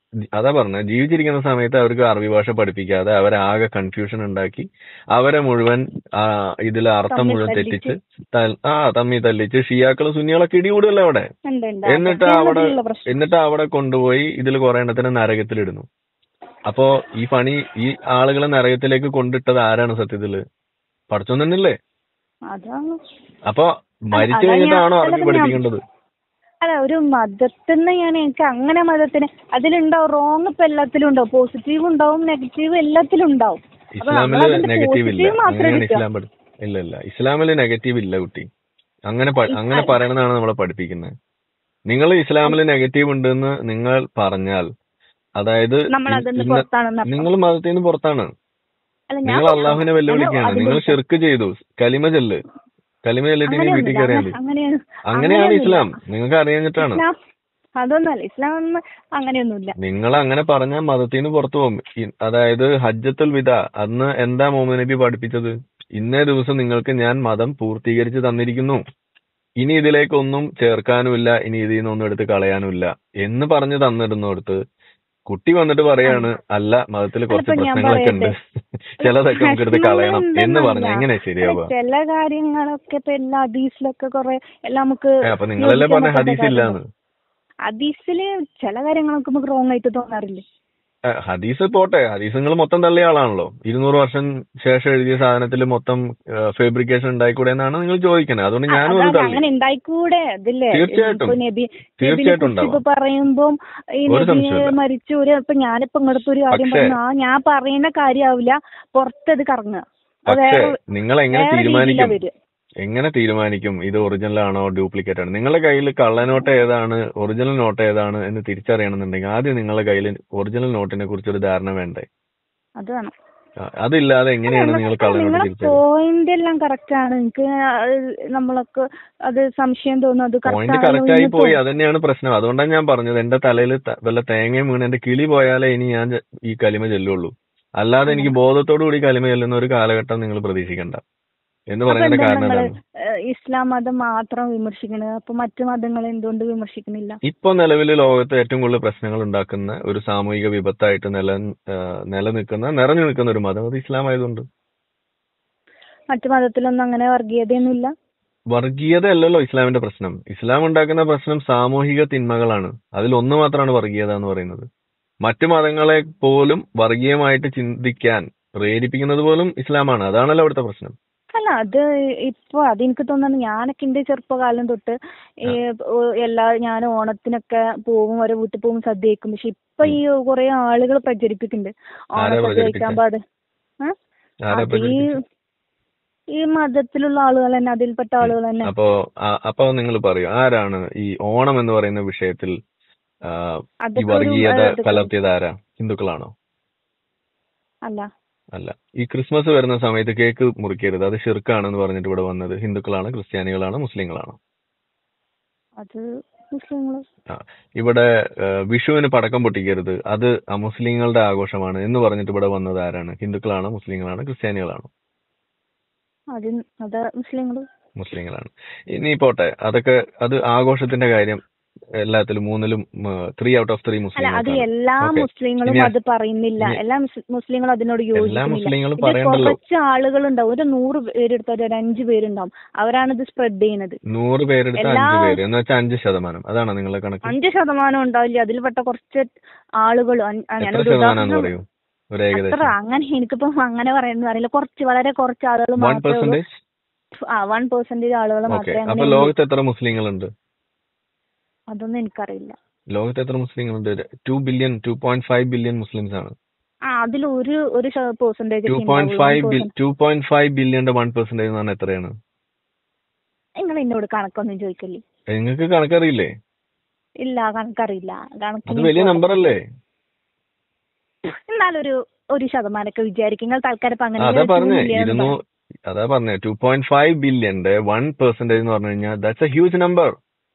അതാ പറഞ്ഞ ജീവിച്ചിരിക്കുന്ന സമയത്ത് അവർക്ക് അറബി ഭാഷ പഠിപ്പിക്കാതെ അവരെ ആകെ കൺഫ്യൂഷൻ ഉണ്ടാക്കി അവരെ മുഴുവൻ ആ, ഇതിലെ അർത്ഥം തമ്മിൽ മുഴുവൻ തല്ലിച്ച്. തെറ്റിച്ച് ത- ആ തമ്മി തല്ലിച്ച് ഷിയാക്കളും സുന്നികളൊക്കെ ഇടികൂടല്ലോ അവിടെ ഉണ്ട് ഉണ്ട് എന്നിട്ട് അതൊക്കെ അവിടെ കേരളത്തിലുള്ള പ്രശ്നം എന്നിട്ട് അവിടെ കൊണ്ടുപോയി ഇതിൽ കുറെ എണ്ണത്തിനെ നരകത്തിലിടുന്നു അപ്പോ ഈ പണി ഈ ആളുകളെ നരകത്തിലേക്ക് കൊണ്ടിട്ടത് ആരാണ് സത്യത്തില് പഠിച്ചോൻ തന്നെയല്ലേ അതാണ് അപ്പൊ മരിച്ചു അതാ ഞാൻ- കഴിഞ്ഞിട്ടാണോ അല്ല, അറബി പിന്നെ ഞാൻ- പഠിപ്പിക്കേണ്ടത് അല്ല ഒരു മതത്തിന് ഞാൻ എനിക്ക് അങ്ങനെ മതത്തിന് അതിലുണ്ടാവും റോങ് ഇപ്പൊ എല്ലാത്തിലും ഉണ്ടാവും പോസിറ്റീവ് ഉണ്ടാവും നെഗറ്റീവ് എല്ലാത്തിലും ഉണ്ടാവും അപ്പൊ ഇസ്ലാമില് നമ്മളതിന്റെ നെഗറ്റീവ് ഇല്ല positive മാത്രമേ അങ്ങനെയാണ് എടുക്കുക. ഇസ്ലാം പഠി ഇല്ല ഇല്ല ഇസ്ലാമില് നെഗറ്റീവ് ഇല്ല കുട്ടി അങ്ങനെ പ- അങ്ങനെ പറയണതാണ് നമ്മളെ പഠിപ്പിക്കുന്നത് നിങ്ങൾ ഇസ്ലാമില് നെഗറ്റീവ് ഉണ്ടെന്ന് നിങ്ങൾ പറഞ്ഞാൽ അതായത് നമ്മൾ അതിന് ഇന്ന- പുറത്താണെന്ന് അർത്ഥം. നിങ്ങൾ മതത്തിൽ നിന്ന് പുറത്താണ് അല്ല ഞാൻ നിങ്ങൾ അള്ളാഹുവിനെ വെല്ലുവിളിക്കുകയാണ് അതിന്റെ നിങ്ങൾ പുറത്ത്. ഷിർക്ക് ചെയ്തു കലിമ ചെല്ല് കലിമ ചെല്ലിട്ട് ഇനി വീട്ടിൽ അങ്ങനെയൊന്നുമില്ല. കയറിയാൽ മതി അങ്ങനെയാണ് അങ്ങനെയാണ് അങ്ങനെയൊന്നുമില്ല. ഇസ്ലാം നിങ്ങൾക്ക് അറിയാഞ്ഞിട്ടാണ് ഇസ്ലാം അതൊന്നല്ല ഇസ്ലാം ഒന്നും അങ്ങനെയൊന്നുമില്ല നിങ്ങൾ അങ്ങനെ പറഞ്ഞാൽ മതത്തിൽ നിന്ന് പുറത്തു പോകും ഈ- അതായത് ഹജ്ജത്തുൽ വിദ അന്ന് എന്താ മുഹമ്മദ് നബി പഠിപ്പിച്ചത് ഇന്നേ ദിവസം നിങ്ങൾക്ക് ഞാൻ മതം പൂർത്തീകരിച്ച് തന്നിരിക്കുന്നു ഇനി ഇതിലേക്കൊന്നും ചേർക്കാനുമില്ല ഇനി ഇതിൽ നിന്നൊന്നും എടുത്ത് കളയാനുമില്ല എന്ന് പറഞ്ഞു തന്നിരുന്നിടത്ത് കുട്ടി വന്നിട്ട് പറയാണ് അല്ല മതത്തിൽ കുറച്ച് അതിപ്പോ ഞാൻ പ്രശ്നങ്ങളൊക്കെ ഉണ്ട് ചിലതൊക്കെ നമുക്ക് എടുത്ത് കളയണം എന്ന് പറഞ്ഞ പ്രശ്നങ്ങളൊന്നും എങ്ങനെ അല്ല, ശരിയാവുക ചില കാര്യങ്ങളൊക്കെ ഇപ്പൊ എല്ലാ ഹദീസിലൊക്കെ കുറെ എല്ലാം നമുക്ക് ഏ, അപ്പൊ നിങ്ങളല്ലേ പറഞ്ഞ യോജിക്കാൻ ഹദീസ് പറ്റാത്ത ഇല്ലാന്ന് ഹദീസില് ചില കാര്യങ്ങളൊക്കെ നമുക്ക് റോങ് ആയിട്ട് തോന്നാറില്ലേ ഏ, ഹദീസ് പോട്ടെ ഹദീസ് നിങ്ങൾ മൊത്തം തള്ളിയ ആളാണല്ലോ ഇരുന്നൂറ് വർഷം ശേഷം എഴുതിയ സാധനത്തിൽ മൊത്തം ഫാബ്രിക്കേഷൻ ഉണ്ടായിക്കൂടെ എന്നാണ് നിങ്ങൾ ചോദിക്കുന്നത് അതുകൊണ്ട് ഞാനും അത് അതാണ് തള്ളി അങ്ങനെ ഉണ്ടായിക്കൂടെ അതില്ലേ തീർച്ചയായിട്ടും. ഇപ്പൊ നബി തീർച്ചയായിട്ടും നബിനെ ഉണ്ടാവാം. പറയുമ്പോ ഈ ഒരു നബി സംശയവുമില്ല. മരിച്ചു ഒരു ഇപ്പൊ ഞാനിപ്പോ ഇങ്ങോട്ട് ഒരു കാര്യം പക്ഷേ- പറഞ്ഞു ആ ഞാൻ പറയുന്ന കാര്യാവില്ല പുറത്തത് കറങ്ങുക അത് പക്ഷേ വേറെ നിങ്ങൾ എങ്ങനെ വേറെ രീതിയിലാ തീരുമാനിക്കും വരിക എങ്ങനെ തീരുമാനിക്കും ഇത് ഒറിജിനൽ ആണോ ഡ്യൂപ്ലിക്കേറ്റ് ആണോ നിങ്ങളുടെ കയ്യിൽ കള്ളനോട്ട് ഏതാണ് ഒറിജിനൽ നോട്ട് ഏതാണ് എന്ന് തിരിച്ചറിയണമെന്നുണ്ടെങ്കിൽ ആദ്യം നിങ്ങളുടെ കയ്യിൽ ഒറിജിനൽ നോട്ടിനെ കുറിച്ച് ഒരു ധാരണ വേണ്ടേ അത് വേണം ആ, അതില്ലാതെ എങ്ങനെയാണ് നിങ്ങൾ കള്ളനോട്ട് നിങ്ങളെ തിരിച്ചറിയുക പോയിന്റ് എല്ലാം കറക്റ്റ് ആണ് എനിക്ക് അത് നമ്മളൊക്കെ അത് സംശയം തോന്നും അത് പോയിന്റ് കറക്റ്റ് കറക്റ്റ് ആയി പോയി അത് തന്നെയാണ് പ്രശ്നം അതുകൊണ്ടാണ് ഞാൻ പറഞ്ഞത് എന്റെ തലയിൽ വല്ല തേങ്ങയും വീണ് എന്റെ കിളി പോയാലേ ഇനി ഞാൻ ചെ- ഈ കലിമ ചെല്ലുള്ളൂ അല്ലാതെ എനിക്ക് ബോധത്തോടു കൂടി കലിമ ചെല്ലുന്ന ഒരു കാലഘട്ടം നിങ്ങൾ പ്രതീക്ഷിക്കണ്ട എന്ന് അപ്പൊ പറയുന്നതിന്റെ എന്താ കാരണം നിങ്ങള് എന്താണ് ഏഹ് ഇസ്ലാം മതം മാത്രം വിമർശിക്കണത് അപ്പൊ മറ്റു മതങ്ങൾ എന്തുകൊണ്ട് വിമർശിക്കുന്നില്ല ഇപ്പൊ നിലവിൽ ലോകത്ത് ഏറ്റവും കൂടുതൽ പ്രശ്നങ്ങൾ ഉണ്ടാക്കുന്ന ഒരു സാമൂഹിക വിപത്തായിട്ട് നില ഏഹ് നിലനിൽക്കുന്ന നിറഞ്ഞു നിൽക്കുന്ന ഒരു മതം അത് ഇസ്ലാം ആയതുകൊണ്ട് മറ്റു മതത്തിലൊന്നും അങ്ങനെ വർഗീയതയൊന്നുമില്ല വർഗീയത അല്ലല്ലോ ഇസ്ലാമിന്റെ പ്രശ്നം ഇസ്ലാം ഉണ്ടാക്കുന്ന പ്രശ്നം സാമൂഹിക തിന്മകളാണ് അതിൽ ഒന്ന് മാത്രമാണ് വർഗീയത എന്ന് പറയുന്നത് മറ്റു മതങ്ങളെ പോലും വർഗീയമായിട്ട് ചിന്തിക്കാൻ പ്രേരിപ്പിക്കുന്നത് പോലും ഇസ്ലാമാണ് അതാണല്ലോ അവിടുത്തെ പ്രശ്നം അല്ല അത് ഇപ്പൊ അതെനിക്ക് തോന്നുന്നു ഞാനൊക്കെ എന്റെ ചെറുപ്പകാലം തൊട്ട് ഈ ഓ- എല്ലാ ഞാൻ ഓണത്തിനൊക്കെ പോകും ഓരോ വീട്ടിൽ പോകും സദ്യ കഴിക്കും പക്ഷെ ഇപ്പൊ ഈ കുറെ ആളുകൾ പ്രചരിപ്പിക്കുന്നുണ്ട് ആരാ ഓണസദ്യ കഴിക്കാൻ പ്രചരിപ്പിച്ചേ? പാട് ഏ? ആരാ അത് ഈ പ്രചരിപ്പിച്ചത്? ഈ മതത്തിലുള്ള ആളുകൾ തന്നെ അതിൽപ്പെട്ട ആളുകൾ തന്നെ അപ്പോ ആ- അപ്പൊ നിങ്ങൾ പറയൂ ആരാണ് ഈ ഓണം എന്ന് പറയുന്ന വിഷയത്തിൽ ആ, ഈ അതൊക്കെ ഒരു വർഗീയത അതൊക്കെ- കലർത്തിയത് ആരാ ഹിന്ദുക്കളാണോ അല്ല അല്ല ഈ ക്രിസ്മസ് വരുന്ന സമയത്ത് കേക്ക് മുറിക്കരുത് അത് ഷിർക്കാണെന്ന് പറഞ്ഞിട്ട് ഇവിടെ വന്നത് ഹിന്ദുക്കളാണ് ക്രിസ്ത്യാനികളാണ് മുസ്ലിങ്ങളാണ് അത് മുസ്ലിങ്ങള് ഇവിടെ ആ, വിഷുവിന് പടക്കം പൊട്ടിക്കരുത് അത് മുസ്ലിങ്ങളുടെ ആഘോഷമാണ് എന്ന് പറഞ്ഞിട്ട് ഇവിടെ വന്നത് ആരാണ് ഹിന്ദുക്കളാണ് മുസ്ലിങ്ങളാണ് ക്രിസ്ത്യാനികളാണ് അത് അത് മുസ്ലിങ്ങള് മുസ്ലിങ്ങളാണ് ഇനി പോട്ടെ അതൊക്കെ അത് ആഘോഷത്തിന്റെ കാര്യം എല്ലാത്തിലും മൂന്നിലും ത്രീ ഔട്ട് ഓഫ് ത്രീ അല്ല അത് മുസ്ലിം എല്ലാ Okay. മുസ്ലിങ്ങളും ഇനി- അത് പറയുന്നില്ല ഇനി- എല്ലാ മുസ്- മുസ്ലിങ്ങളും അതിനോട് എല്ലാ യോജിക്കുന്നില്ല മുസ്ലിങ്ങളും ഇത് പറയണ്ടല്ലോ കുറച്ച് ആളുകളുണ്ടാവും ഒരു നൂറ് പേരെടുത്ത ഒരു അഞ്ചു പേരുണ്ടാവും അവരാണ് ഇത് സ്പ്രെഡ് ചെയ്യുന്നത് നൂറ് പേരെടുത്ത് എല്ലാ- അഞ്ച് പേര് എന്ന് വെച്ചാൽ അഞ്ച് ശതമാനം അതാണോ നിങ്ങളെ കണക്ക് അഞ്ച് ശതമാനം ഉണ്ടാവില്ല അതിൽപ്പെട്ട കുറച്ച് ആളുകൾ എത്ര ഞാനൊരു ശതമാനം ഉദാഹരണം പറയൂ ഒരു അത്ര ഏകദേശം അങ്ങനെ എനിക്കിപ്പോ അങ്ങനെ പറയുന്നത് അറിയില്ല കുറച്ച് വളരെ കുറച്ച് ആളുകൾ വൺ മാത്രമേ ഉള്ളൂ പെർസെന്റേജ് ആ വൺ പെർസെന്റേജ് ആളുകൾ ഓക്കെ മാത്രമേ അപ്പൊ അങ്ങനെ ലോകത്ത് എത്ര മുസ്ലിങ്ങളുണ്ട് അതൊന്നും എനിക്കറിയില്ല ലോകത്ത് എത്ര മുസ്ലിങ്ങളുണ്ട് two billion two point five billion Muslims ആണ് ആ അതിൽ ഒരു ഒരു percentage two point five two point five ബില്യന്റെ വൺ പെർസെന്റേജ് എന്ന് പറഞ്ഞാൽ എത്രയാണ് നിങ്ങൾ എന്നോട് കണക്കൊന്നും ചോദിക്കല്ലേ നിങ്ങൾക്ക് കണക്കറിയില്ലേ ഇല്ല കണക്കറിയില്ല അത് കണക്കിന് വലിയ എനിക്ക് നമ്പർ അല്ലേ എന്നാലൊരു ഒരു ശതമാനമൊക്കെ വിചാരിക്കും നിങ്ങൾ തൽക്കാലം ഇപ്പൊ അങ്ങനെ അതാ ഒരു പറഞ്ഞേ two million എന്ന് ഇരുന്നൂ പറ- അതാ പറഞ്ഞേ ടു പോയിന്റ് ഫൈവ് ബില്യന്റെ വൺ പെർസെന്റേജ് എന്ന് പറഞ്ഞു കഴിഞ്ഞാൽ ദാറ്റ്സ് എ ഹ്യൂജ് നമ്പർ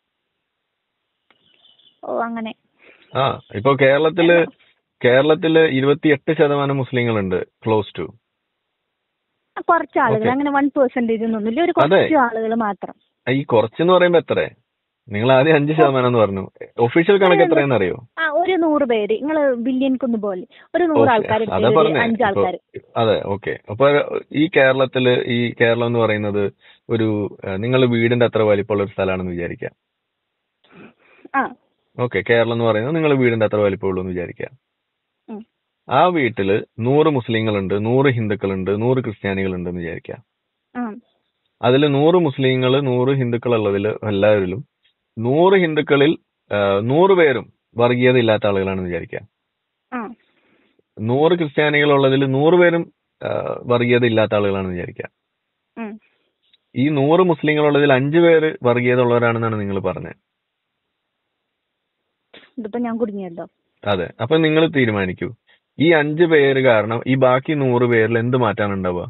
ഓ അങ്ങനെ ആ ഇപ്പൊ കേരളത്തില് കേരളത്തില് ഇരുപത്തിയെട്ട് ശതമാനം മുസ്ലിങ്ങളുണ്ട് ക്ലോസ് ടു ആ, കുറച്ച് ആളുകൾ Okay. അങ്ങനെ വൺ പെർസെന്റേജ് ഒന്നുമില്ല ഒരു അതെ. കുറച്ച് ആളുകൾ മാത്രം ഈ കുറച്ചെന്ന് പറയുമ്പോ എത്ര നിങ്ങൾ ആദ്യം അഞ്ച് ശതമാനം എന്ന് പറഞ്ഞു ഒഫീഷ്യൽ കണക്ക് എത്രയെന്ന് അറിയോ ആ ഒരു നൂറ് പേര് നിങ്ങൾ ബില്യൻക്കൊന്ന് പോലെ ഒരു നൂറ് ഓക്കെ ആൾക്കാർ അതാ പറഞ്ഞേ അഞ്ച് ഇപ്പൊ ആൾക്കാർ അതെ ഓക്കെ അപ്പൊ ഈ കേരളത്തില് ഈ കേരളം എന്ന് പറയുന്നത് ഒരു നിങ്ങൾ വീടിന്റെ അത്ര വലിപ്പമുള്ള ഒരു സ്ഥലമാണെന്ന് വിചാരിക്കാം ആ ഓക്കെ കേരളം എന്ന് പറയുന്നത് നിങ്ങൾ വീടിന്റെ അത്ര വലിപ്പമുള്ളൂ എന്ന് വിചാരിക്കാം ഉം. ആ വീട്ടില് നൂറ് മുസ്ലിങ്ങളുണ്ട് നൂറ് ഹിന്ദുക്കളുണ്ട് നൂറ് ക്രിസ്ത്യാനികളുണ്ട് എന്ന് വിചാരിക്കാം ആ അതിൽ നൂറ് മുസ്ലിങ്ങൾ നൂറ് ഹിന്ദുക്കൾ ഉള്ളതിൽ എല്ലാവരിലും നൂറ് ഹിന്ദുക്കളിൽ ആ, നൂറ് പേരും വർഗീയത ഇല്ലാത്ത ആളുകളാണെന്ന് വിചാരിക്കാം ആ നൂറ് ക്രിസ്ത്യാനികൾ ഉള്ളതിൽ നൂറ് പേരും ആ, വർഗീയത ഇല്ലാത്ത ആളുകളാണെന്ന് വിചാരിക്കാം ഉം. ഈ നൂറ് മുസ്ലിങ്ങളുള്ളതിൽ അഞ്ചു പേര് വർഗീയത ഉള്ളവരാണെന്നാണ് നിങ്ങൾ പറഞ്ഞത് ഇതിപ്പോ ഞാൻ കുടുങ്ങിയല്ലോ അതെ അപ്പൊ നിങ്ങൾ തീരുമാനിക്കൂ ഈ അഞ്ചു പേര് കാരണം ഈ ബാക്കി നൂറ് പേരിൽ എന്ത് മാറ്റാണ് ഉണ്ടാവുക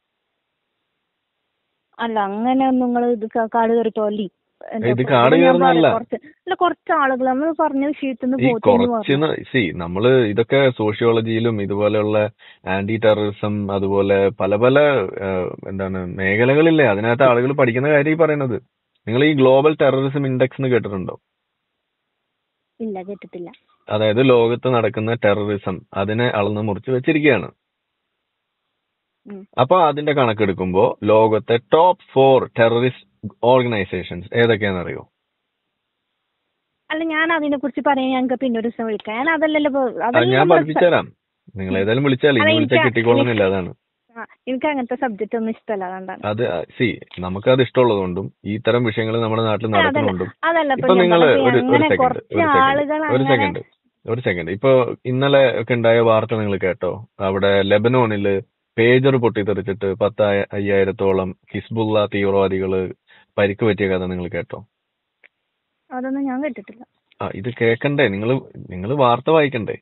അല്ല അങ്ങനെ നിങ്ങൾ ഇത് ക- കാട് കയറിട്ടോല്ലി ഇത് കാട് കയറുന്നതല്ല. കുറച്ച് അല്ല കുറച്ച് ആളുകൾ നമ്മൾ പറഞ്ഞ വിഷയത്തിൽ നിന്ന് ഈ പോത്തെന്ന് കുറച്ച് പറഞ്ഞു സി നമ്മള് ഇതൊക്കെ സോഷ്യോളജിയിലും ഇതുപോലെയുള്ള ആന്റി ടെററിസം അതുപോലെ പല പല ആ, എന്താണ് മേഖലകളില്ലേ അതിനകത്ത് ആളുകൾ പഠിക്കുന്ന കാര്യം ഈ പറയുന്നത് നിങ്ങൾ ഈ ഗ്ലോബൽ ടെററിസം ഇൻഡെക്സ് എന്ന് കേട്ടിട്ടുണ്ടോ ഇല്ല കേട്ടിട്ടില്ല അതായത് ലോകത്ത് നടക്കുന്ന ടെററിസം അതിനെ അളന്ന് മുറിച്ച് വെച്ചിരിക്കുകയാണ് ഉം. അപ്പൊ അതിന്റെ കണക്കെടുക്കുമ്പോ ലോകത്തെ ടോപ്പ് ഫോർ ടെററിസ്റ്റ് ഓർഗനൈസേഷൻസ് ഏതൊക്കെയാണെന്നറിയോ അല്ല ഞാൻ അതിനെ കുറിച്ച് പറയാൻ ഞങ്ങൾക്ക് പിന്നെ ഒരു ദിവസം വിളിക്കാം ഞാൻ അതല്ലല്ലോ ഇപ്പൊ- അത് അതല്ല ഞാൻ നമ്മള് പഠിപ്പിച്ചുതരാം നിങ്ങൾ ഏതായാലും വിളിച്ചാൽ അല്ല, ഇനി വിളിച്ചാൽ എനിക്ക് കിട്ടിക്കോളുന്നില്ല അതാണ് ആ, എനിക്ക് അങ്ങനത്തെ സബ്ജക്റ്റ് ഒന്നും ഇഷ്ടമല്ല അതുകൊണ്ടാണ് അത് സി നമുക്ക് അത് ഇഷ്ടമുള്ളതുകൊണ്ടും ഈ തരം വിഷയങ്ങൾ നമ്മുടെ നാട്ടിൽ അതല്ല നടക്കുന്നുണ്ടും അതല്ല ഇപ്പൊ ഇപ്പൊ ഞാൻ നിങ്ങൾ പറഞ്ഞത് ഒരു ഒരു അങ്ങനെ സെക്കൻഡ് കുറച്ച് ഒരു ആളുകൾ സെക്കൻഡ് ഒരു അങ്ങനെ സെക്കൻഡ് ഒരു സെക്കൻഡ് ഇപ്പൊ ഇന്നലെ ഒക്കെ ഉണ്ടായ വാർത്ത നിങ്ങൾ കേട്ടോ അവിടെ ലെബനോണില് പേജർ പൊട്ടിത്തെറിച്ചിട്ട് പത്ത് അയ്യ- അയ്യായിരത്തോളം ഹിസ്ബുള്ള തീവ്രവാദികള് പരിക്ക് പറ്റിയ കഥ നിങ്ങൾ കേട്ടോ അതൊന്നും ഞാൻ കേട്ടിട്ടില്ല ആ ഇത് കേക്കണ്ടേ നിങ്ങൾ നിങ്ങൾ വാർത്ത വായിക്കണ്ടേ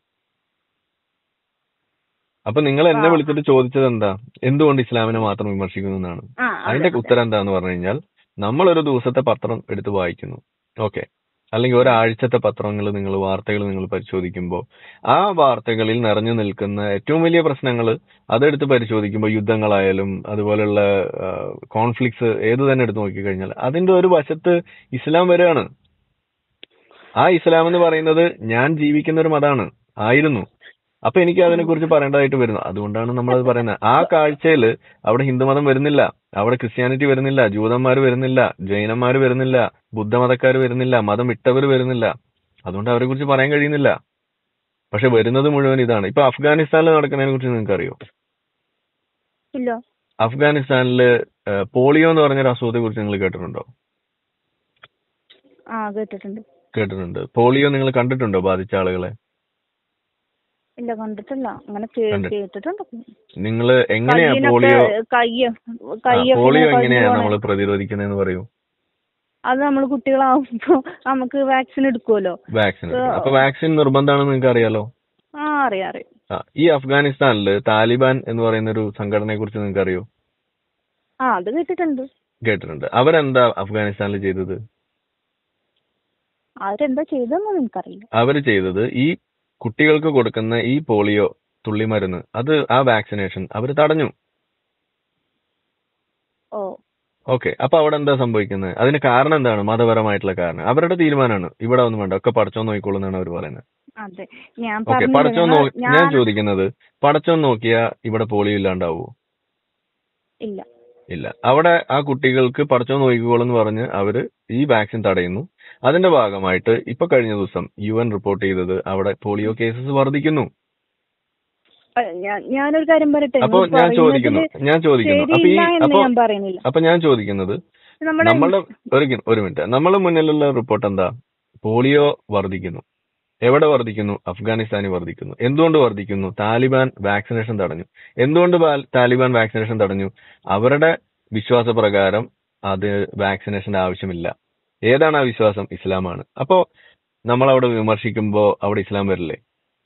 അപ്പൊ നിങ്ങൾ എന്നെ ആ. വിളിച്ചിട്ട് ചോദിച്ചത് എന്താ എന്തുകൊണ്ട് ഇസ്ലാമിനെ മാത്രം വിമർശിക്കുന്നു എന്നാണ് ആ അതിന്റെ അതെ, അതെ. ഉത്തരം എന്താന്ന് പറഞ്ഞു കഴിഞ്ഞാൽ നമ്മൾ ഒരു ദിവസത്തെ പത്രം എടുത്ത് വായിക്കുന്നു ഓക്കെ അല്ലെങ്കിൽ ഒരാഴ്ചത്തെ പത്രങ്ങൾ നിങ്ങൾ വാർത്തകൾ നിങ്ങൾ പരിശോധിക്കുമ്പോൾ ആ വാർത്തകളിൽ നിറഞ്ഞു നിൽക്കുന്ന ഏറ്റവും വലിയ പ്രശ്നങ്ങൾ അതെടുത്ത് പരിശോധിക്കുമ്പോൾ യുദ്ധങ്ങളായാലും അതുപോലുള്ള കോൺഫ്ലിക്ട്സ് ഏത് തന്നെ എടുത്ത് നോക്കിക്കഴിഞ്ഞാൽ അതിന്റെ ഒരു വശത്ത് ഇസ്ലാം വരികയാണ് ആ ഇസ്ലാം എന്ന് പറയുന്നത് ഞാൻ ജീവിക്കുന്ന ഒരു മതമാണ് ആയിരുന്നു അപ്പൊ എനിക്ക് അതിനെ കുറിച്ച് പറയേണ്ടതായിട്ട് വരുന്നു അതുകൊണ്ടാണ് നമ്മളത് പറയുന്നത് ആ കാഴ്ചയിൽ അവിടെ ഹിന്ദുമതം വരുന്നില്ല അവിടെ ക്രിസ്ത്യാനിറ്റി വരുന്നില്ല ജൂതന്മാർ വരുന്നില്ല ജൈനന്മാർ വരുന്നില്ല ബുദ്ധമതക്കാർ വരുന്നില്ല മതം വിട്ടവർ വരുന്നില്ല അതുകൊണ്ട് അവരെ കുറിച്ച് പറയാൻ കഴിയുന്നില്ല പക്ഷെ വരുന്നത് മുഴുവൻ ഇതാണ് ഇപ്പൊ അഫ്ഗാനിസ്ഥാനിൽ നടക്കുന്നതിനെ കുറിച്ച് നിങ്ങൾക്ക് അറിയോ ഇല്ല അഫ്ഗാനിസ്ഥാനില് ഏഹ്, പോളിയോ എന്ന് പറഞ്ഞൊരു അസുഖത്തെ കുറിച്ച് നിങ്ങൾ കേട്ടിട്ടുണ്ടോ ആ കേട്ടിട്ടുണ്ട് കേട്ടിട്ടുണ്ട് പോളിയോ നിങ്ങൾ കണ്ടിട്ടുണ്ടോ ബാധിച്ച ആളുകളെ ഇല്ല കണ്ടിട്ടില്ല അങ്ങനെ കേ- കണ്ടി- കേട്ടിട്ടുണ്ട് നിങ്ങൾ എങ്ങനെയാ കയ്യിനൊക്കെ പോളിയോ കയ്യ ആ, കയ്യൊക്കെ പോളിയോ ഇങ്ങനെ എങ്ങനെയാ കയ്യോടെ- നമ്മൾ പ്രതിരോധിക്കുന്നതെന്ന് പറയൂ അത് നമ്മൾ കുട്ടികളാവുമ്പോ നമുക്ക് വാക്സിൻ എടുക്കുമല്ലോ വാക്സിൻ അപ്പൊ വാക്സിൻ നിർബന്ധമാണെന്ന് നിങ്ങൾക്ക് അറിയാലോ ആ അറിയാം അറിയാം ആ, ഈ അഫ്ഗാനിസ്ഥാനില് താലിബാൻ എന്ന് പറയുന്ന ഒരു സംഘടനയെ കുറിച്ച് നിങ്ങൾക്ക് അറിയോ ആ അത് കേട്ടിട്ടുണ്ട് കേട്ടിട്ടുണ്ട് അവരെന്താ അഫ്ഗാനിസ്ഥാനിൽ ചെയ്തത് അവരെന്താ ചെയ്തതെന്ന് എനിക്കറിയില്ല അവർ ചെയ്തത് ഈ കുട്ടികൾക്ക് കൊടുക്കുന്ന ഈ പോളിയോ തുള്ളിമരുന്ന് അത് ആ വാക്സിനേഷൻ അവർ തടഞ്ഞു ഓ ഓക്കെ അപ്പൊ അവിടെ എന്താ സംഭവിക്കുന്നത് അതിന് കാരണം എന്താണ് മതപരമായിട്ടുള്ള കാരണം അവരുടെ തീരുമാനമാണ് ഇവിടെ ഒന്നും വേണ്ട ഒക്കെ പടച്ചോൻ നോക്കിക്കോളും എന്നാണ് അവർ പറയുന്നത് അതെ ഞാൻ ഓക്കെ പറഞ്ഞില്ലേ, പടച്ചോൻ ഞങ്ങൾ- നോ- ഞാൻ ചോദിക്കുന്നത് പടച്ചോൻ നോക്കിയാ ഇവിടെ പോളിയോ ഇല്ലാണ്ടാവോ ഇല്ല ഇല്ല അവിടെ ആ കുട്ടികൾക്ക് പടച്ചോൻ നോക്കിക്കോളും എന്ന് പറഞ്ഞ് അവര് ഈ വാക്സിൻ തടയുന്നു അതിന്റെ ഭാഗമായിട്ട് ഇപ്പൊ കഴിഞ്ഞ ദിവസം യു എൻ റിപ്പോർട്ട് ചെയ്തത് അവിടെ പോളിയോ കേസസ് വർദ്ധിക്കുന്നു അ, ഞാൻ- ഞാനൊരു കാര്യം പറയട്ടെ അപ്പൊ നിങ്ങൾ ഞാൻ ചോദിക്കുന്നു പറയുന്നതില് ഞാൻ ചോദിക്കുന്നു അപ്പൊ ഈ ശരിയില്ല എന്ന് അപ്പൊ ഞാൻ പറയുന്നില്ല അപ്പൊ ഞാൻ ചോദിക്കുന്നത് നമ്മുടെ നമ്മളുടെ ഒരു ഗി- ഒരു മിനിറ്റ് നമ്മുടെ മുന്നിലുള്ള റിപ്പോർട്ട് എന്താ പോളിയോ വർദ്ധിക്കുന്നു എവിടെ വർദ്ധിക്കുന്നു അഫ്ഗാനിസ്ഥാനിൽ വർദ്ധിക്കുന്നു എന്തുകൊണ്ട് വർദ്ധിക്കുന്നു താലിബാൻ വാക്സിനേഷൻ തടഞ്ഞു എന്തുകൊണ്ട് ബാ- താലിബാൻ വാക്സിനേഷൻ തടഞ്ഞു അവരുടെ വിശ്വാസപ്രകാരം അത് വാക്സിനേഷന്റെ ആവശ്യമില്ല ഏതാണ് ആ വിശ്വാസം ഇസ്ലാമാണ് അപ്പോ നമ്മൾ അവിടെ വിമർശിക്കുമ്പോ അവിടെ ഇസ്ലാം വരില്ലേ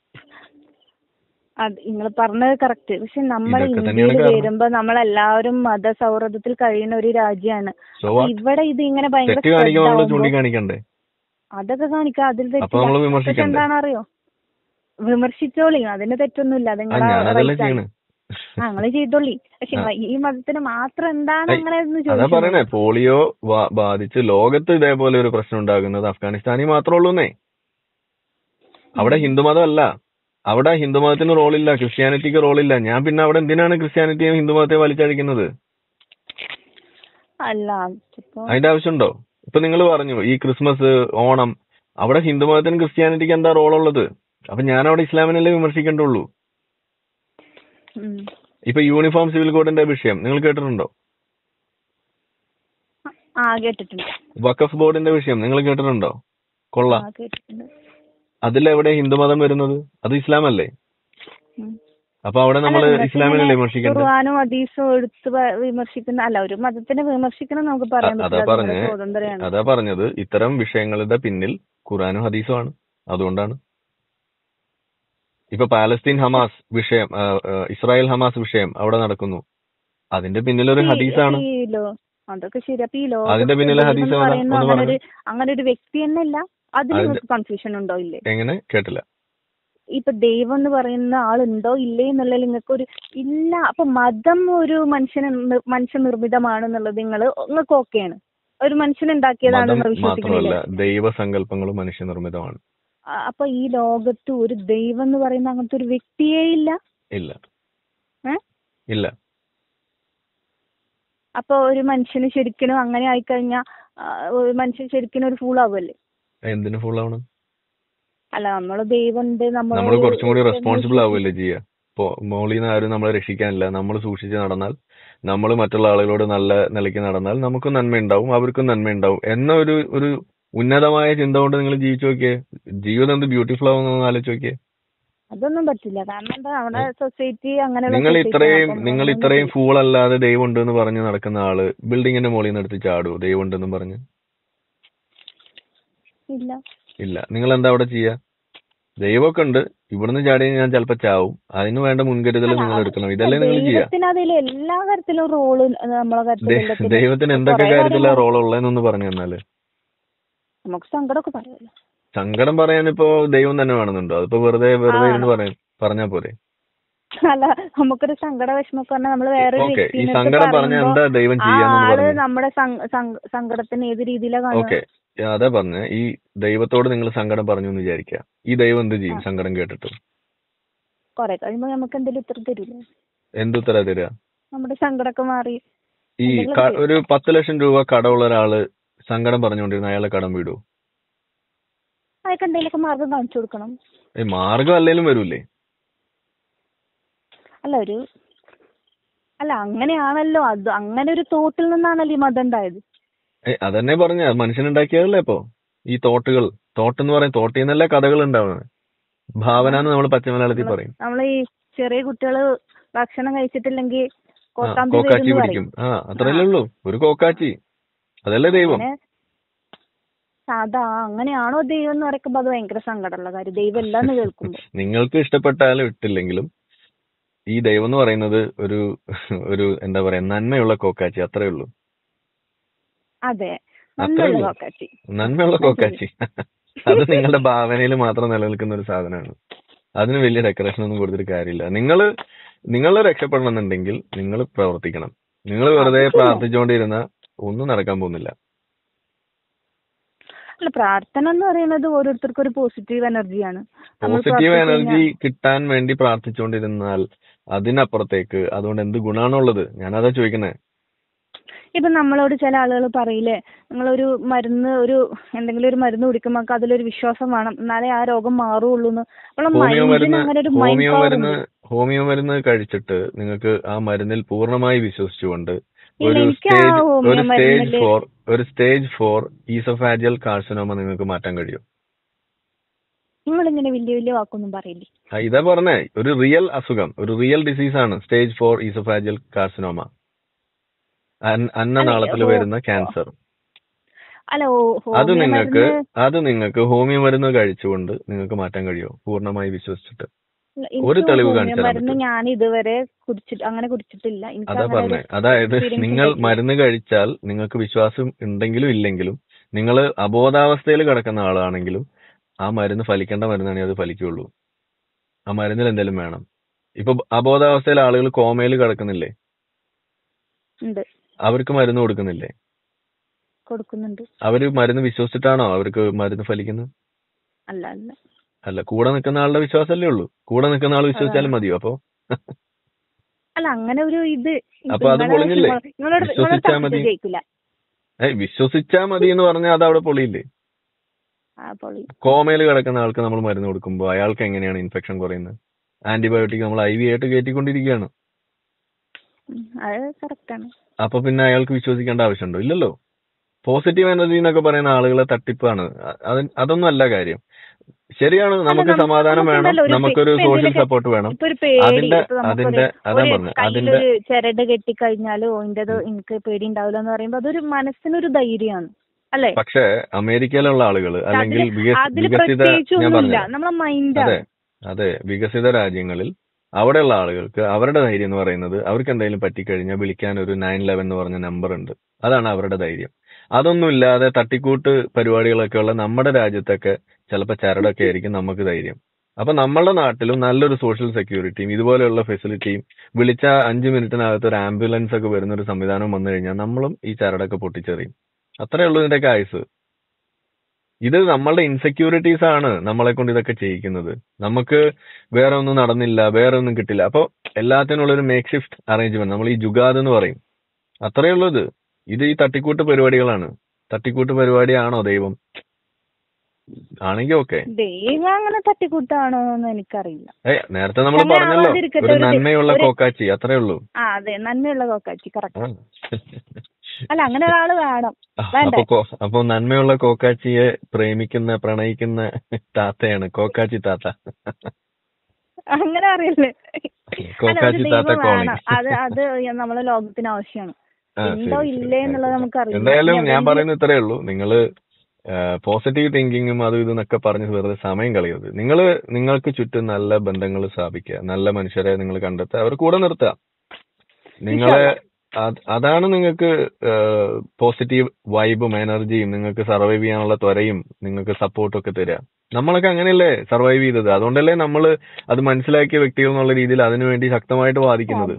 അത് നിങ്ങൾ പറഞ്ഞത് കറക്റ്റ് പക്ഷെ നമ്മൾ ഇതൊക്കെ തന്നെയാണ് ഇന്ത്യയിൽ കാരണം. വരുമ്പോ നമ്മളെല്ലാവരും മതസൗഹൃദത്തിൽ കഴിയുന്ന ഒരു രാജ്യമാണ് സോ അപ്പൊ ഇവിടെ ഇത് ഇങ്ങനെ ഭയങ്കര തെറ്റ് കാണിക്കുമ്പോൾ spread നമ്മൾ ആവുമ്പോ ചൂണ്ടിക്കാണിക്കണ്ടേ അതൊക്കെ കാണിക്കാം അതിൽ അപ്പൊ തെറ്റില്ല നമ്മൾ പക്ഷെ വിമർശിക്കണ്ടേ എന്താണെന്നറിയോ വിമർശിച്ചോളി അതിന് തെറ്റൊന്നുമില്ല അത് ആ നിങ്ങളെ ഞാനതല്ലേ right ആണ്. ചെയ്യണ് ആ നിങ്ങള് ചെയ്തോളി പക്ഷെ ആ. നിങ്ങളെ ഈ മതത്തിന് മാത്രം എന്താണ് ഐ, അങ്ങനെ എന്ന് അതാ ചോദിച്ചു പറയണേ പോളിയോ ബാ- ബാധിച്ച് ലോകത്ത് ഇതേപോലെ ഒരു പ്രശ്നം ഉണ്ടാകുന്നത് അഫ്ഗാനിസ്ഥാനിൽ മാത്രമേ ഉള്ളൂന്നേ അവിടെ ഹിന്ദുമതം അല്ല അവിടെ ഹിന്ദുമതത്തിന് റോളില്ല ക്രിസ്ത്യാനിറ്റിക്ക് റോളില്ല ഞാൻ പിന്നെ അവിടെ എന്തിനാണ് ക്രിസ്ത്യാനിറ്റിയും ഹിന്ദുമതത്തെ വലിച്ചഴിക്കുന്നത് അല്ല ഇപ്പൊ അതിന്റെ ആവശ്യമുണ്ടോ ഇപ്പൊ നിങ്ങൾ പറഞ്ഞു ഈ ക്രിസ്മസ് ഓണം അവിടെ ഹിന്ദുമതത്തിനും ക്രിസ്ത്യാനിറ്റിക്ക് എന്താ റോളുള്ളത് അപ്പൊ ഞാൻ അവിടെ ഇസ്ലാമിനല്ലേ വിമർശിക്കേണ്ടുള്ളൂ ഉം. ഇപ്പൊ യൂണിഫോം സിവിൽ കോഡിന്റെ വിഷയം നിങ്ങൾ കേട്ടിട്ടുണ്ടോ ആ കേട്ടിട്ടുണ്ട് വഖഫ് ബോർഡിന്റെ വിഷയം നിങ്ങൾ കേട്ടിട്ടുണ്ടോ കൊള്ളാം ആ കേട്ടിട്ടുണ്ട് അതിലെവിടെ ഹിന്ദുമതം വരുന്നത് അത് ഇസ്ലാം അല്ലേ ഉം. അപ്പൊ അവിടെ നമ്മൾ അല്ല, നിങ്ങൾക്ക് ഇസ്ലാമിനല്ലേ ഇങ്ങനെ വിമർശിക്കേണ്ടത് ഖുർആാനും ഹദീസും എടുത്ത് പ- വിമർശിക്കുന്ന അല്ല ഒരു മതത്തിനെ വിമർശിക്കണം നമുക്ക് പറയാൻ അ- അതാ പറ്റില്ല അത് പറഞ്ഞേ നിങ്ങളുടെ സ്വാതന്ത്ര്യമാണ് അതാ പറഞ്ഞത് ഇത്തരം വിഷയങ്ങളുടെ പിന്നിൽ ഖുറാനും ഹദീസുമാണ് അതുകൊണ്ടാണ് ഇപ്പൊ പാലസ്തീൻ ഹമാസ് വിഷയം ആ, ആ, ഇസ്രായേൽ ഹമാസ് വിഷയം അവിടെ നടക്കുന്നു അതിന്റെ പിന്നിൽ ഒരു ഈ- ഹദീസാണ് ഈ ലോ- അതൊക്കെ ശരി അപ്പൊ ഈ അതിന്റെ ലോകത്ത് പിന്നിലെ ദൈവം ഹദീസ് എന്ന് ഏതാ? പറയുന്ന ഒന്ന് അങ്ങനെ പറഞ്ഞേ. ഒരു അങ്ങനെ ഒരു വ്യക്തി തന്നെ അല്ല അതിൽ അതിന്റെ- നിങ്ങൾക്ക് കൺഫ്യൂഷൻ ഉണ്ടോ ഇല്ലേ എങ്ങനെ കേട്ടില്ല ഇപ്പൊ ദൈവം എന്ന് പറയുന്ന ആളുണ്ടോ ഇല്ലേ എന്നുള്ളത് നിങ്ങൾക്ക് ഒരു ഇല്ല അപ്പൊ മതം ഒരു മനുഷ്യന് നി- മനുഷ്യ നിർമ്മിതമാണെന്നുള്ളത് നിങ്ങൾ നിങ്ങൾക്ക് ഓക്കെയാണ് ഒരു മനുഷ്യൻ ഉണ്ടാക്കിയതാണ് മതം നിങ്ങൾ മാത്രമല്ല വിശ്വസിക്കുന്നില്ലേ ദൈവസങ്കല്പങ്ങളും മനുഷ്യനിർമ്മിതമാണ് ആ, അപ്പൊ ഈ ലോകത്ത് ഒരു ദൈവം എന്ന് പറയുന്ന അങ്ങനത്തെ ഒരു വ്യക്തിയേ ഇല്ല ഇല്ല ഏ? ഇല്ല അപ്പൊ ഒരു മനുഷ്യന് ശരിക്കും അങ്ങനെ ആയിക്കഴിഞ്ഞാൽ ഒരു മനുഷ്യൻ ശരിക്കും ഒരു ഫൂൾ ആവുമല്ലേ എന്തിനു ഫുൾ ആവണം അല്ല നമ്മള് ദൈവമുണ്ട് നമ്മൾ നമ്മൾ കുറച്ചും കൂടി റെസ്പോൺസിബിൾ ആവുമല്ലേ ചെയ്യുക ഇപ്പോ മോളിൽ നിന്ന് ആരും നമ്മളെ രക്ഷിക്കാനില്ല നമ്മൾ സൂക്ഷിച്ച് നടന്നാൽ നമ്മൾ മറ്റുള്ള ആളുകളോട് നല്ല നിലയ്ക്ക് നടന്നാൽ നമുക്കും നന്മയുണ്ടാവും അവർക്കും നന്മയുണ്ടാവും എന്ന ഒരു ഒരു ഉന്നതമായ ചിന്ത കൊണ്ട് നിങ്ങൾ ജീവിച്ചു നോക്കിയേ ജീവിതം എന്ത് ബ്യൂട്ടിഫുൾ ആവുമെന്ന് ആലോചിച്ച് നോക്കിയേ അതൊന്നും പറ്റില്ല കാരണം എന്താ നമ്മുടെ സൊസൈറ്റി അങ്ങനെയുള്ള നിങ്ങൾ society ആണ്. ഇത്രയും അപ്പം നിങ്ങൾ അതുകൊണ്ട് ഇത്രയും ഫൂൾ അല്ലാതെ ദൈവം ഉണ്ടെന്ന് പറഞ്ഞ് നടക്കുന്ന ആള് ബിൽഡിങ്ങിന്റെ മുകളിൽ നിന്ന് എടുത്ത് ചാടുവോ ദൈവം ഉണ്ടെന്നും പറഞ്ഞ് ഇല്ല ഇല്ല നിങ്ങൾ എന്താ അവിടെ ചെയ്യാ ദൈവമൊക്കെ ഉണ്ട് ഇവിടുന്ന് ചാടി ഞാൻ ചിലപ്പോ ചാവും അതിന് വേണ്ട മുൻകരുതൽ അല്ല, നിങ്ങൾ എടുക്കണം ഇതല്ലേ നിങ്ങൾ ചെയ്യാ ദൈവത്തിന് അതിൽ എല്ലാ കാര്യത്തിലും റോള് നമ്മളെ കാര്യത്തിൽ ദൈ- എല്ലാത്തിലും ദൈവത്തിന് എന്തൊക്കെ കുറേ കാര്യത്തിലാ കാര്യങ്ങൾ- റോൾ ഉള്ളതെന്നൊന്ന് പറഞ്ഞു തന്നാല് നമുക്ക് സങ്കടമൊക്കെ പറയാമല്ലോ സങ്കടം പറയാൻ ഇപ്പോ ദൈവം തന്നെ വേണമെന്നുണ്ടോ അതിപ്പോ വെറുതെ വെറുതെ ആ. ഇരുന്ന് പറയാൻ പറഞ്ഞാ പോരെ അല്ല നമുക്കൊരു സങ്കട വിഷമൊക്കെ പറഞ്ഞാൽ നമ്മൾ വേറൊരു ഓക്കെ ഈ വ്യക്തിനെ സങ്കടം പറഞ്ഞ എന്താ ദൈവം ആ ചെയ്യാന്നൊന്ന് ആള് പറഞ്ഞു നമ്മുടെ സങ്ക- സങ്ക- സങ്കടത്തിന് ഏത് രീതിയിലാ ഓക്കെ കാണുക അതാ പറഞ്ഞ ഈ ദൈവത്തോട് നിങ്ങൾ സങ്കടം പറഞ്ഞു എന്ന് വിചാരിക്കുക ഈ ദൈവം എന്ത് ചെയ്യും സങ്കടം കേട്ടിട്ട് കൊറേ കഴിയുമ്പോ നമുക്ക് എന്തെങ്കിലും ഉത്തരം തരൂലേ എന്തുത്തരാ തരിക നമ്മുടെ സങ്കടമൊക്കെ മാറി ഈ എന്തെങ്കിലും ക- ചെയ്യും. ഒരു പത്ത് ലക്ഷം രൂപ കടമുള്ള ഒരാള് സങ്കടം പറഞ്ഞുകൊണ്ടിരുന്ന അയാളെ കടം വിടൂ അതൊക്കെ എന്തെങ്കിലുമൊക്കെ മാർഗം കാണിച്ചു കൊടുക്കണം ഈ മാർഗം അല്ലേലും വരൂലേ അല്ല ഒരു അല്ല അങ്ങനെയാണല്ലോ അത് അങ്ങനെ ഒരു തോട്ടിൽ നിന്നാണല്ലോ ഈ മതം ഉണ്ടായത് ഏ അതന്നെ പറഞ്ഞ മനുഷ്യനുണ്ടാക്കിയതല്ലേ ഇപ്പൊ ഈ തോട്ടുകൾ തോട്ട് എന്ന് പറയും തോട്ടിൽ നിന്നല്ലേ കഥകൾ ഉണ്ടാവുന്നത് ഭാവന എന്ന് നമ്മൾ പച്ചമലയാളത്തിൽ പറയും നമ്മൾ ഈ ചെറിയ കുട്ടികള് ഭക്ഷണം കഴിച്ചിട്ടില്ലെങ്കിൽ ആ, കോട്ടാമ്പി കോക്കാച്ചി വരും പിടിക്കും ആ അത്രയല്ലേ ഉള്ളൂ ഒരു കോക്കാച്ചി അതല്ലേ ദൈവം അങ്ങനെ അതാ അങ്ങനെയാണോ ദൈവം എന്ന് പറയുമ്പോ അത് ഭയങ്കര സങ്കടമുള്ള കാര്യം ദൈവം അല്ലാന്ന് കേൾക്കുമ്പോ നിങ്ങൾക്ക് ഇഷ്ടപ്പെട്ടാലും ഇട്ടില്ലെങ്കിലും ഈ ദൈവം എന്ന് പറയുന്നത് ഒരു ഒരു എന്താ പറയാ നന്മയുള്ള കോക്കാച്ചി അത്രേ ഉള്ളൂ അതെ അത്രേ നന്ദിയുള്ള ഉള്ളൂ. കോക്കാച്ചി നന്മയുള്ള കോക്കാച്ചി അത് നിങ്ങളുടെ ഭാവനയിൽ മാത്രം നിലനിൽക്കുന്ന ഒരു സാധനമാണ് അതിന് വലിയ ഡെക്കറേഷൻ ഒന്നും കൊടുത്തിട്ട് കാര്യമില്ല നിങ്ങൾ നിങ്ങൾ രക്ഷപ്പെടണമെന്നുണ്ടെങ്കിൽ നിങ്ങൾ പ്രവർത്തിക്കണം നിങ്ങൾ വെറുതെ അത് ശരിയാ. പ്രാർത്ഥിച്ചുകൊണ്ടിരുന്ന ഒന്നും നടക്കാൻ പോകുന്നില്ല അല്ല പ്രാർത്ഥന എന്ന് പറയുന്നത് ഓരോരുത്തർക്കും ഒരു പോസിറ്റീവ് എനർജിയാണ് നമ്മൾ പോസിറ്റീവ് പ്രാർത്ഥിച്ച് എനർജി കിട്ടാൻ വേണ്ടി പ്രാർത്ഥിച്ചുകൊണ്ടിരുന്നാൽ അതിനപ്പുറത്തേക്ക് അതുകൊണ്ട് എന്ത് ഗുണാണുള്ളത് ഞാനതാ ചോദിക്കുന്നത് ഇപ്പൊ നമ്മളോട് ചില ആളുകൾ പറയില്ലേ നിങ്ങളൊരു മരുന്ന് ഒരു എന്തെങ്കിലും ഒരു മരുന്ന് കുടിക്കുമ്പോൾ നമുക്ക് അതിലൊരു വിശ്വാസം വേണം എന്നാലേ ആ രോഗം മാറുള്ളൂ എന്ന് അപ്പോൾ ഹോമിയോ മൈൻഡിന് മരുന്ന് അങ്ങനെ ഒരു മൈൻഡ് ഹോമിയോ പവർ മരുന്ന് ഉണ്ട് ഹോമിയോ മരുന്ന് കഴിച്ചിട്ട് നിങ്ങൾക്ക് ആ മരുന്നിൽ പൂർണ്ണമായി വിശ്വസിച്ചുകൊണ്ട് ഇല്ല, ഒരു എനിക്ക് ആ സ്റ്റേജ് ഹോമിയോ ഒരു സ്റ്റേജ് മരുന്നില് ഫോർ ഒരു സ്റ്റേജ് ഫോർ ഈസോഫാജിയൽ കാർസിനോമ നിങ്ങൾക്ക് മാറ്റാൻ കഴിയും നിങ്ങളിങ്ങനെ വലിയ വലിയ വാക്കൊന്നും പറയില്ലേ ആ, ഇതാ പറഞ്ഞേ ഒരു റിയൽ അസുഖം ഒരു റിയൽ ഡിസീസ് ആണ് സ്റ്റേജ് ഫോർ ഈസോഫാജിയൽ കാർസിനോമ അന്നനാളത്തിൽ ഹോ- വരുന്ന ക്യാൻസർ അല്ല ഓ അത് ഹോമിയോ നിങ്ങൾക്ക് മരുന്ന് അത് നിങ്ങൾക്ക് ഹോമിയോ മരുന്ന് കഴിച്ചുകൊണ്ട് നിങ്ങൾക്ക് മാറ്റാൻ കഴിയുമോ പൂർണ്ണമായി വിശ്വസിച്ചിട്ട് ഇല്ല, ഒരു എനിക്ക് തെളിവ് ഹോമിയോ കാണിച്ചു തരാൻ മരുന്ന് പറ്റുമോ? ഞാൻ ഇതുവരെ കുടിച്ചിട്ട് അങ്ങനെ കുടിച്ചിട്ടില്ല എനിക്ക് അതാ അങ്ങനെ ഒരു പറഞ്ഞേ അതായത് experience നിങ്ങൾ ഉണ്ടായിട്ടില്ല. മരുന്ന് കഴിച്ചാൽ നിങ്ങൾക്ക് വിശ്വാസം ഉണ്ടെങ്കിലും ഇല്ലെങ്കിലും നിങ്ങൾ അബോധാവസ്ഥയിൽ കിടക്കുന്ന ആളാണെങ്കിലും ആ മരുന്ന് ഫലിക്കേണ്ട മരുന്നാണെങ്കിൽ അത് ഫലിക്കുള്ളൂ ആ മരുന്നിൽ എന്തെങ്കിലും വേണം ഇപ്പൊ അബോധാവസ്ഥയിൽ ആളുകൾ കോമയിൽ കിടക്കുന്നില്ലേ ഉണ്ട് അവർക്ക് മരുന്ന് കൊടുക്കുന്നില്ലേ കൊടുക്കുന്നുണ്ട് അവര് മരുന്ന് വിശ്വസിച്ചിട്ടാണോ അവർക്ക് മരുന്ന് ഫലിക്കുന്നത് അല്ല അല്ല അല്ല കൂടെ നിൽക്കുന്ന ആളുടെ വിശ്വാസമല്ലേ ഉള്ളൂ കൂടെ നിൽക്കുന്ന ആൾ വിശ്വസിച്ചാലും മതിയോ അപ്പൊ അല്ല അങ്ങനെ ഒരു ഇത് അപ്പൊ അത് നിങ്ങളെ- പൊളിഞ്ഞില്ലേ? നിങ്ങളോട് നിങ്ങളോട് വിശ്വസിച്ചാ തർക്കിച്ച് മതി. ജയിക്കില്ല ഏയ് വിശ്വസിച്ചാ മതി എന്ന് പറഞ്ഞാൽ അത് അവിടെ പൊളിയില്ലേ ആ പൊളി കോമയിൽ കിടക്കുന്ന ആൾക്ക് നമ്മൾ മരുന്ന് കൊടുക്കുമ്പോൾ അയാൾക്ക് എങ്ങനെയാണ് ഇൻഫെക്ഷൻ കുറയുന്നത് ആന്റിബയോട്ടിക് നമ്മൾ ഐ വി ആയിട്ട് കയറ്റിക്കൊണ്ടിരിക്കുകയാണ് ഉം, അത് കറക്റ്റാണ് അപ്പൊ പിന്നെ അയാൾക്ക് വിശ്വസിക്കേണ്ട ആവശ്യമുണ്ടോ ഇല്ലല്ലോ പോസിറ്റീവ് എനർജി എന്നൊക്കെ പറയുന്ന ആളുകളെ തട്ടിപ്പാണ് അ- അത് അതൊന്നും അല്ല കാര്യം ശരിയാണ് നമുക്ക് നമുക്ക് സമാധാനം വേണം നമുക്കുണ്ടല്ലോ ഒരു നമുക്കൊരു ഇപ്പൊ സോഷ്യൽ എന്തെങ്കിലുമൊക്കെ സപ്പോർട്ട് വേണം ഇപ്പൊ ഒരു പേടി അതിന്റെ ഇപ്പൊ നമുക്കൊരു അതിന്റെ അതാ ഒരു പറഞ്ഞത് അതിന്റെ കയ്യിലൊരു ചരട് കെട്ടിക്കഴിഞ്ഞാലോ ഇന്റത് എനിക്ക് പേടി ഉണ്ടാവില്ല എന്ന് പറയുമ്പോ അതൊരു മനസ്സിനൊരു ധൈര്യമാണ് അല്ലേ പക്ഷേ അമേരിക്കയിലുള്ള ആളുകൾ അല്ലെങ്കിൽ വികസ- അതിൽ വികസിത ഞാൻ പ്രത്യേകിച്ചൊന്നുമില്ല പറഞ്ഞു നമ്മളെ മൈൻഡാണ് അതെ അതെ വികസിത രാജ്യങ്ങളിൽ അവിടെയുള്ള ആളുകൾക്ക് അവരുടെ ധൈര്യം എന്ന് പറയുന്നത് അവർക്ക് എന്തെങ്കിലും പറ്റിക്കഴിഞ്ഞാൽ വിളിക്കാൻ ഒരു നയൻ ലെവൻ എന്ന് പറഞ്ഞ നമ്പർ ഉണ്ട് അതാണ് അവരുടെ ധൈര്യം അതൊന്നും ഇല്ലാതെ തട്ടിക്കൂട്ട് പരിപാടികളൊക്കെ ഉള്ള നമ്മുടെ രാജ്യത്തൊക്കെ ചിലപ്പോൾ ചരടൊക്കെ ആയിരിക്കും നമുക്ക് ധൈര്യം അപ്പൊ നമ്മളുടെ നാട്ടിലും നല്ലൊരു സോഷ്യൽ സെക്യൂരിറ്റിയും ഇതുപോലെയുള്ള ഫെസിലിറ്റിയും വിളിച്ച അഞ്ച് മിനിറ്റിനകത്ത് ഒരു ആംബുലൻസ് ഒക്കെ വരുന്ന ഒരു സംവിധാനം വന്നു കഴിഞ്ഞാൽ നമ്മളും ഈ ചരടൊക്കെ പൊട്ടിച്ചെറിയും അത്രേ ഉള്ളൂ ഇതിന്റെയൊക്കെ ആയുസ് ഇത് നമ്മളുടെ ഇൻസെക്യൂരിറ്റീസ് ആണ് നമ്മളെ കൊണ്ട് ഇതൊക്കെ ചെയ്യിക്കുന്നത് നമുക്ക് വേറെ ഒന്നും നടന്നില്ല വേറെ ഒന്നും കിട്ടില്ല അപ്പോൾ എല്ലാത്തിനുള്ള ഒരു മേക്ക് ഷിഫ്റ്റ് അറേഞ്ച്മെന്റ് നമ്മൾ ഈ ജുഗാദ് എന്ന് പറയും അത്രേ ഉള്ളൂ ഇത് ഇത് ഈ തട്ടിക്കൂട്ട് പരിപാടികളാണ് തട്ടിക്കൂട്ട് പരിപാടിയാണോ ദൈവം ആണെങ്കിൽ ഓക്കെ ദൈവം അങ്ങനെ തട്ടിക്കൂട്ടാണോ എന്ന് എനിക്കറിയില്ല ഏ നേരത്തെ നമ്മൾ അങ്ങനെ പറഞ്ഞല്ലോ ആവാതിരിക്കട്ടെ, ഒരു ഒരു- നന്മയുള്ള ഒരു- കോക്കാച്ചി അത്രേ ഉള്ളൂ ആ അതെ നന്മയുള്ള കോക്കാച്ചി കറക്റ്റ് ആ. അല്ല അങ്ങനെ ഒരാള് വേണം അപ്പൊ വേണ്ടേ? കോ- അപ്പൊ നന്മയുള്ള കോക്കാച്ചിയെ പ്രേമിക്കുന്ന പ്രണയിക്കുന്ന താത്തയാണ് കോക്കാച്ചി താത്ത അങ്ങനെ അറിയില്ലേ അല്ല ഒരു കോക്കാച്ചി താത്ത ദൈവം കോളി വേണം അത് അത് നമ്മളെ ലോകത്തിന് ആവശ്യമാണ് ആ, ശരി, ഉണ്ടോ ശരി. ഇല്ലേ എന്നുള്ളത് ആയിക്കോട്ടെ. നമുക്കറിയില്ല എന്തായാലും ഇനി ഞാൻ എവിടെയെങ്കിലും- പറയുന്നത് ഇത്രേ ഉള്ളൂ നിങ്ങള് പോസിറ്റീവ് തിങ്കിങ്ങും അതും ഇതെന്നൊക്കെ പറഞ്ഞ് വെറുതെ സമയം കളയരുത് നിങ്ങൾ നിങ്ങൾക്ക് ചുറ്റും നല്ല ബന്ധങ്ങൾ സ്ഥാപിക്കുക നല്ല മനുഷ്യരെ നിങ്ങൾ കണ്ടെത്തുക അവർ കൂടെ നിർത്തുക നിങ്ങളെ അത് അതാണ് നിങ്ങൾക്ക് പോസിറ്റീവ് വൈബും എനർജിയും നിങ്ങൾക്ക് സർവൈവ് ചെയ്യാനുള്ള ത്വരയും നിങ്ങൾക്ക് സപ്പോർട്ടും ഒക്കെ തരിക നമ്മളൊക്കെ അങ്ങനെയല്ലേ സർവൈവ് ചെയ്തത് അതുകൊണ്ടല്ലേ നമ്മൾ അത് മനസ്സിലാക്കിയ വ്യക്തികൾ എന്നുള്ള രീതിയിൽ അതിനുവേണ്ടി ശക്തമായിട്ട് വാദിക്കുന്നത്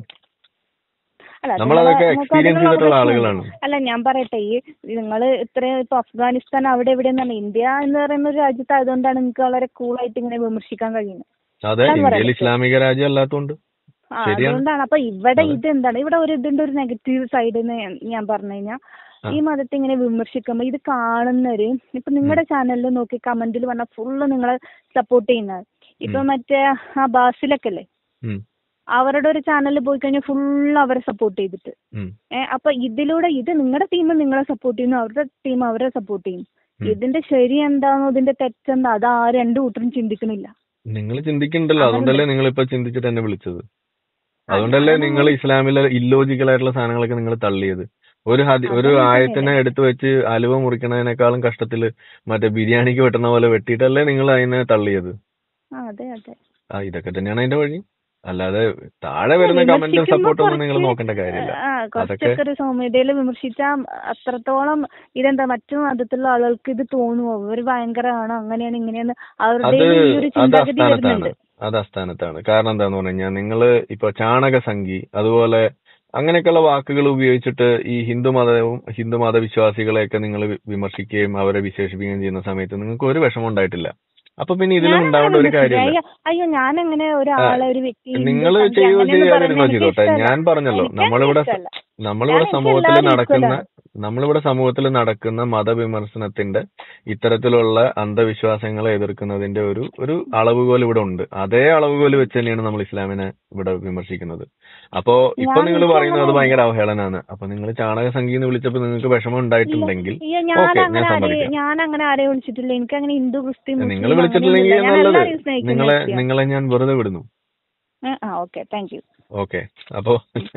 അല്ല, അത് നമ്മളതൊക്കെ നമുക്ക് എക്സ്പീരിയൻസ് അതിനുള്ള ചെയ്തിട്ടുള്ള പ്രശ്നമില്ല. ആളുകളാണ് അല്ല ഞാൻ പറയട്ടെ ഈ നിങ്ങൾ ഇത്രയും ഇപ്പൊ അഫ്ഗാനിസ്ഥാൻ അവിടെ ഇവിടെ എന്നല്ല ഇന്ത്യ എന്ന് പറയുന്ന ഒരു രാജ്യത്ത് ആയതുകൊണ്ടാണ് നിങ്ങൾക്ക് വളരെ കൂളായിട്ട് ഇങ്ങനെ വിമർശിക്കാൻ കഴിയുന്നത് അതെ അതാണ് ഇന്ത്യയിൽ പറയുന്നത്. ഇസ്ലാമിക രാജ്യം അല്ലാത്തതുകൊണ്ട് ആ, ശരിയാണ്. അതുകൊണ്ടാണ് അപ്പൊ ഇവിടെ അതെ. ഇത് എന്താണ് ഇവിടെ ഒരു ഇതിന്റെ ഒരു നെഗറ്റീവ് സൈഡ് എന്ന് ഞാൻ പറഞ്ഞു കഴിഞ്ഞാൽ ആ. ഈ മതത്തെ ഇങ്ങനെ വിമർശിക്കുമ്പോ ഇത് കാണുന്നവര് ഇപ്പൊ നിങ്ങളുടെ ചാനലിൽ നോക്കി കമന്റിൽ പറഞ്ഞ ഫുള്ള് നിങ്ങളെ സപ്പോർട്ട് ചെയ്യുന്നത് ഇപ്പൊ മറ്റേ ആ ബാസിലൊക്കെ അല്ലേ ഉം, അവരുടെ ഒരു ചാനലിൽ പോയി കഴിഞ്ഞാൽ ഫുള്ള് അവരെ സപ്പോർട്ട് ചെയ്തിട്ട് ഉം, ഏ അപ്പൊ ഇതിലൂടെ ഇത് നിങ്ങളുടെ ടീം നിങ്ങളെ സപ്പോർട്ട് ചെയ്യുന്നു അവരുടെ ടീം അവരെ സപ്പോർട്ട് ചെയ്യും ഉം. ഇതിന്റെ ശരി എന്താണോ ഇതിന്റെ തെറ്റെന്താ അത് ആ രണ്ടു കൂട്ടരും ചിന്തിക്കണില്ല നിങ്ങൾ ചിന്തിക്കണ്ടല്ലോ അതുകൊണ്ട് അതുകൊണ്ടല്ലേ നിങ്ങൾ ഇപ്പൊ ചിന്തിച്ചിട്ട് എന്നെ വിളിച്ചത് അതുകൊണ്ടല്ലേ അതാണ് നിങ്ങൾ ഇസ്ലാമിലെ ഇല്ലോജിക്കൽ ആയിട്ടുള്ള സാധനങ്ങളൊക്കെ നിങ്ങൾ തള്ളിയത് ഒരു ഹദി ഒരു അതങ്ങനെ ആയത്തിനെ എടുത്തു വെച്ച് അലുവ മുറിക്കണതിനേക്കാളും കഷ്ടത്തില് മറ്റേ ബിരിയാണിക്ക് വെട്ടുന്ന പോലെ വെട്ടിയിട്ടല്ലേ നിങ്ങൾ അതിനെ തള്ളിയത് ആ അതെ അതെ ആ ഇതൊക്കെ തന്നെയാണ് അതിന്റെ വഴി അല്ലാതെ താഴെ വരുന്ന കമന്റും വിമർശിക്കുമ്പോ സപ്പോർട്ടും ഒന്നും നിങ്ങൾ കുറച്ച് നോക്കേണ്ട കാര്യമില്ല ആ അതൊക്കെ കുറച്ചൊക്കെ ഒരു സൗമ്യതയിൽ വിമർശിച്ചാൽ അത്രത്തോളം ഇതെന്താ മറ്റു മതത്തിലുള്ള ആളുകൾക്ക് ഇത് തോന്നുമോ ഇവര് ഭയങ്കരമാണ് അങ്ങനെയാണ് ഇങ്ങനെയാണ് അവരുടെ അത് ഈ ഒരു അത് ചിന്താഗതി അസ്ഥാനത്താണ് വരുന്നുണ്ട് അത് അസ്ഥാനത്താണ് കാരണം എന്താന്ന് പറഞ്ഞു കഴിഞ്ഞാൽ നിങ്ങള് ഇപ്പൊ ചാണകസംഖി അതുപോലെ അങ്ങനെയൊക്കെയുള്ള വാക്കുകൾ ഉപയോഗിച്ചിട്ട് ഈ ഹിന്ദു മതവും ഹിന്ദു മതവിശ്വാസികളെയൊക്കെ നിങ്ങൾ വിമർശിക്കുകയും അവരെ വിശേഷിപ്പിക്കുകയും ചെയ്യുന്ന സമയത്ത് നിങ്ങൾക്ക് ഒരു വിഷമം ഉണ്ടായിട്ടില്ല അപ്പൊ പിന്നെ ഇതിലും ഞാൻ ഉണ്ടാവേണ്ട ഒരു അങ്ങനെ കാര്യമില്ല അയ്യോ അയ്യോ ഞാൻ അങ്ങനെ ഒരാളെ ഒരു വ്യക്തി ഹിന്ദു നിങ്ങൾ സംഖ്യ ചെയ്യുകയോ അങ്ങനെയൊന്നും ചെയ്യാതിരുന്നോ പറയുന്നത് ചെയ്തോട്ടെ എനിക്ക് ഞാൻ പറഞ്ഞല്ലോ എനിക്കങ്ങനെ നമ്മളിവിടെ ഇഷ്ടമല്ല. നമ്മളിവിടെ ഞാൻ സമൂഹത്തിൽ എനിക്ക് നടക്കുന്ന എല്ലാവരും നമ്മളിവിടെ സമൂഹത്തിൽ നടക്കുന്ന മതവിമർശനത്തിന്റെ ഇത്തരത്തിലുള്ള അന്ധവിശ്വാസങ്ങളെ എതിർക്കുന്നതിന്റെ ഒരു ഒരു അളവുകോൽ ഇവിടെ ഉണ്ട് അതേ അളവുകോൽ വെച്ച് തന്നെയാണ് നമ്മൾ ഇസ്ലാമിനെ ഇവിടെ വിമർശിക്കുന്നത് അപ്പോ ഇപ്പൊ ഞാൻ നിങ്ങൾ എനിക്ക് പറയുന്നത് അത് അങ്ങനെ- ഭയങ്കര അവഹേളനാണ് അപ്പൊ നിങ്ങൾ ചാണക സംഖ്യ എന്ന് വിളിച്ചപ്പോൾ നിങ്ങൾക്ക് വിഷമം ഉണ്ടായിട്ടുണ്ടെങ്കിൽ അയ്യോ ഞാൻ ഓക്കെ അങ്ങനെ ഞാൻ ആരെയും സമ്മതിക്കാം ഞാൻ അങ്ങനെ ആരെയും വിളിച്ചിട്ടില്ല എനിക്ക് അങ്ങനെ ഹിന്ദു ക്രിസ്ത്യൻ നിങ്ങൾ മുസ്ലിം വിളിച്ചിട്ടില്ലെങ്കിൽ അങ്ങനെയൊന്നുമില്ല. ഞാൻ നല്ലത് എല്ലാവരെയും സ്നേഹിക്കുന്ന നിങ്ങളെ വ്യക്തിയാണ്. നിങ്ങളെ ഞാൻ വെറുതെ വിടുന്നു ഏ, ആ ഓക്കെ താങ്ക് യു ഓക്കെ അപ്പോ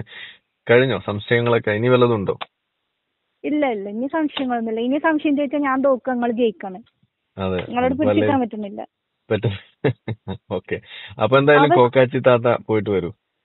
കഴിഞ്ഞോ സംശയങ്ങളൊക്കെ ഇനി വല്ലതുണ്ടോ ഇല്ല ഇല്ല ഇനി സംശയങ്ങളൊന്നുമില്ല ഇനി സംശയം ചോദിച്ചാൽ ഞാൻ തോക്കുക നിങ്ങൾ ജയിക്കാണ് അതെ നിങ്ങളോട് വല്ല പിടിച്ചിട്ടാൻ പറ്റുന്നില്ല പറ്റും ഓക്കെ അപ്പൊ എന്തായാലും അവ- കോക്കാച്ചി താത്ത പോയിട്ട് വരൂ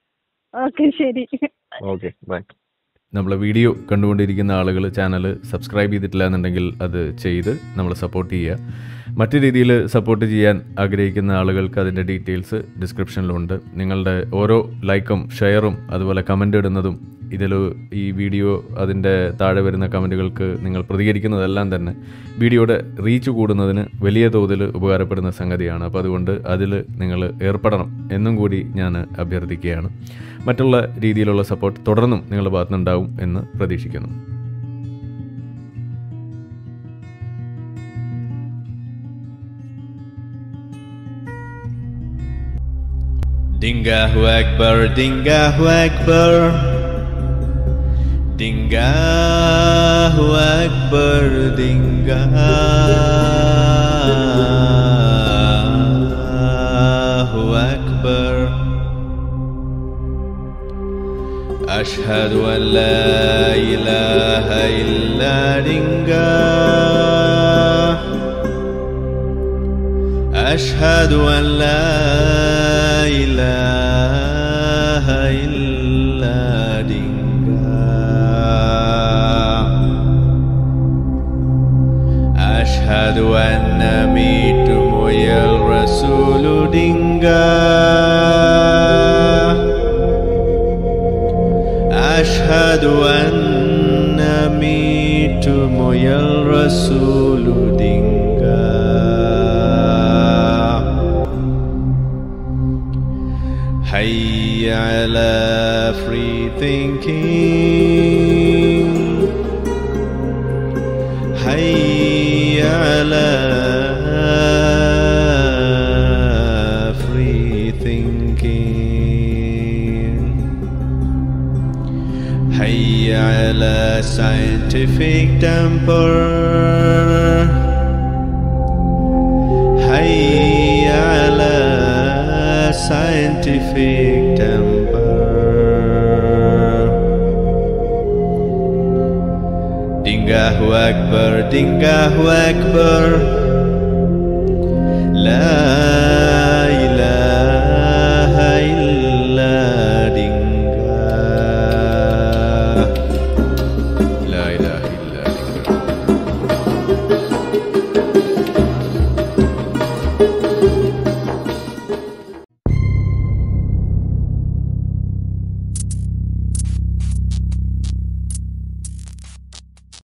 ഓക്കെ ശരി ഓക്കെ ബൈ നമ്മളെ വീഡിയോ കണ്ടുകൊണ്ടിരിക്കുന്ന ആളുകൾ ചാനൽ സബ്സ്ക്രൈബ് ചെയ്തിട്ടില്ല എന്നുണ്ടെങ്കിൽ അത് ചെയ്ത് നമ്മളെ സപ്പോർട്ട് ചെയ്യുക മറ്റു രീതിയിൽ സപ്പോർട്ട് ചെയ്യാൻ ആഗ്രഹിക്കുന്ന ആളുകൾക്ക് അതിൻ്റെ ഡീറ്റെയിൽസ് ഡിസ്ക്രിപ്ഷനിലുണ്ട് നിങ്ങളുടെ ഓരോ ലൈക്കും ഷെയറും അതുപോലെ കമൻ്റ് ഇടുന്നതും ഇതിൽ ഈ വീഡിയോ അതിൻ്റെ താഴെ വരുന്ന കമൻറ്റുകൾക്ക് നിങ്ങൾ പ്രതികരിക്കുന്നതെല്ലാം തന്നെ വീഡിയോയുടെ റീച്ച് കൂടുന്നതിന് വലിയ തോതിൽ ഉപകാരപ്പെടുന്ന സംഗതിയാണ് അപ്പോൾ അതുകൊണ്ട് അതിൽ നിങ്ങൾ ഏർപ്പെടണം എന്നും കൂടി ഞാൻ അഭ്യർത്ഥിക്കുകയാണ് മറ്റുള്ള രീതിയിലുള്ള സപ്പോർട്ട് തുടർന്നും നിങ്ങളുടെ ഭാഗത്തുനിന്നുണ്ടാവും എന്ന് പ്രതീക്ഷിക്കുന്നു Dingahu Akbar, Dingahu Akbar, Dingahu Akbar, Dingahu Akbar. أشهد أن لا إله إلا دنجاه أشهد أن لا إله إلا دنجاه أشهد أن ميت يا الرسول دنجاه أشهد أن ميت يا الرسول دنجاه حي على free thinking حي على free thinking حي على scientific temper حي على scientific temper Dingahu Akbar, Dingahu Akbar La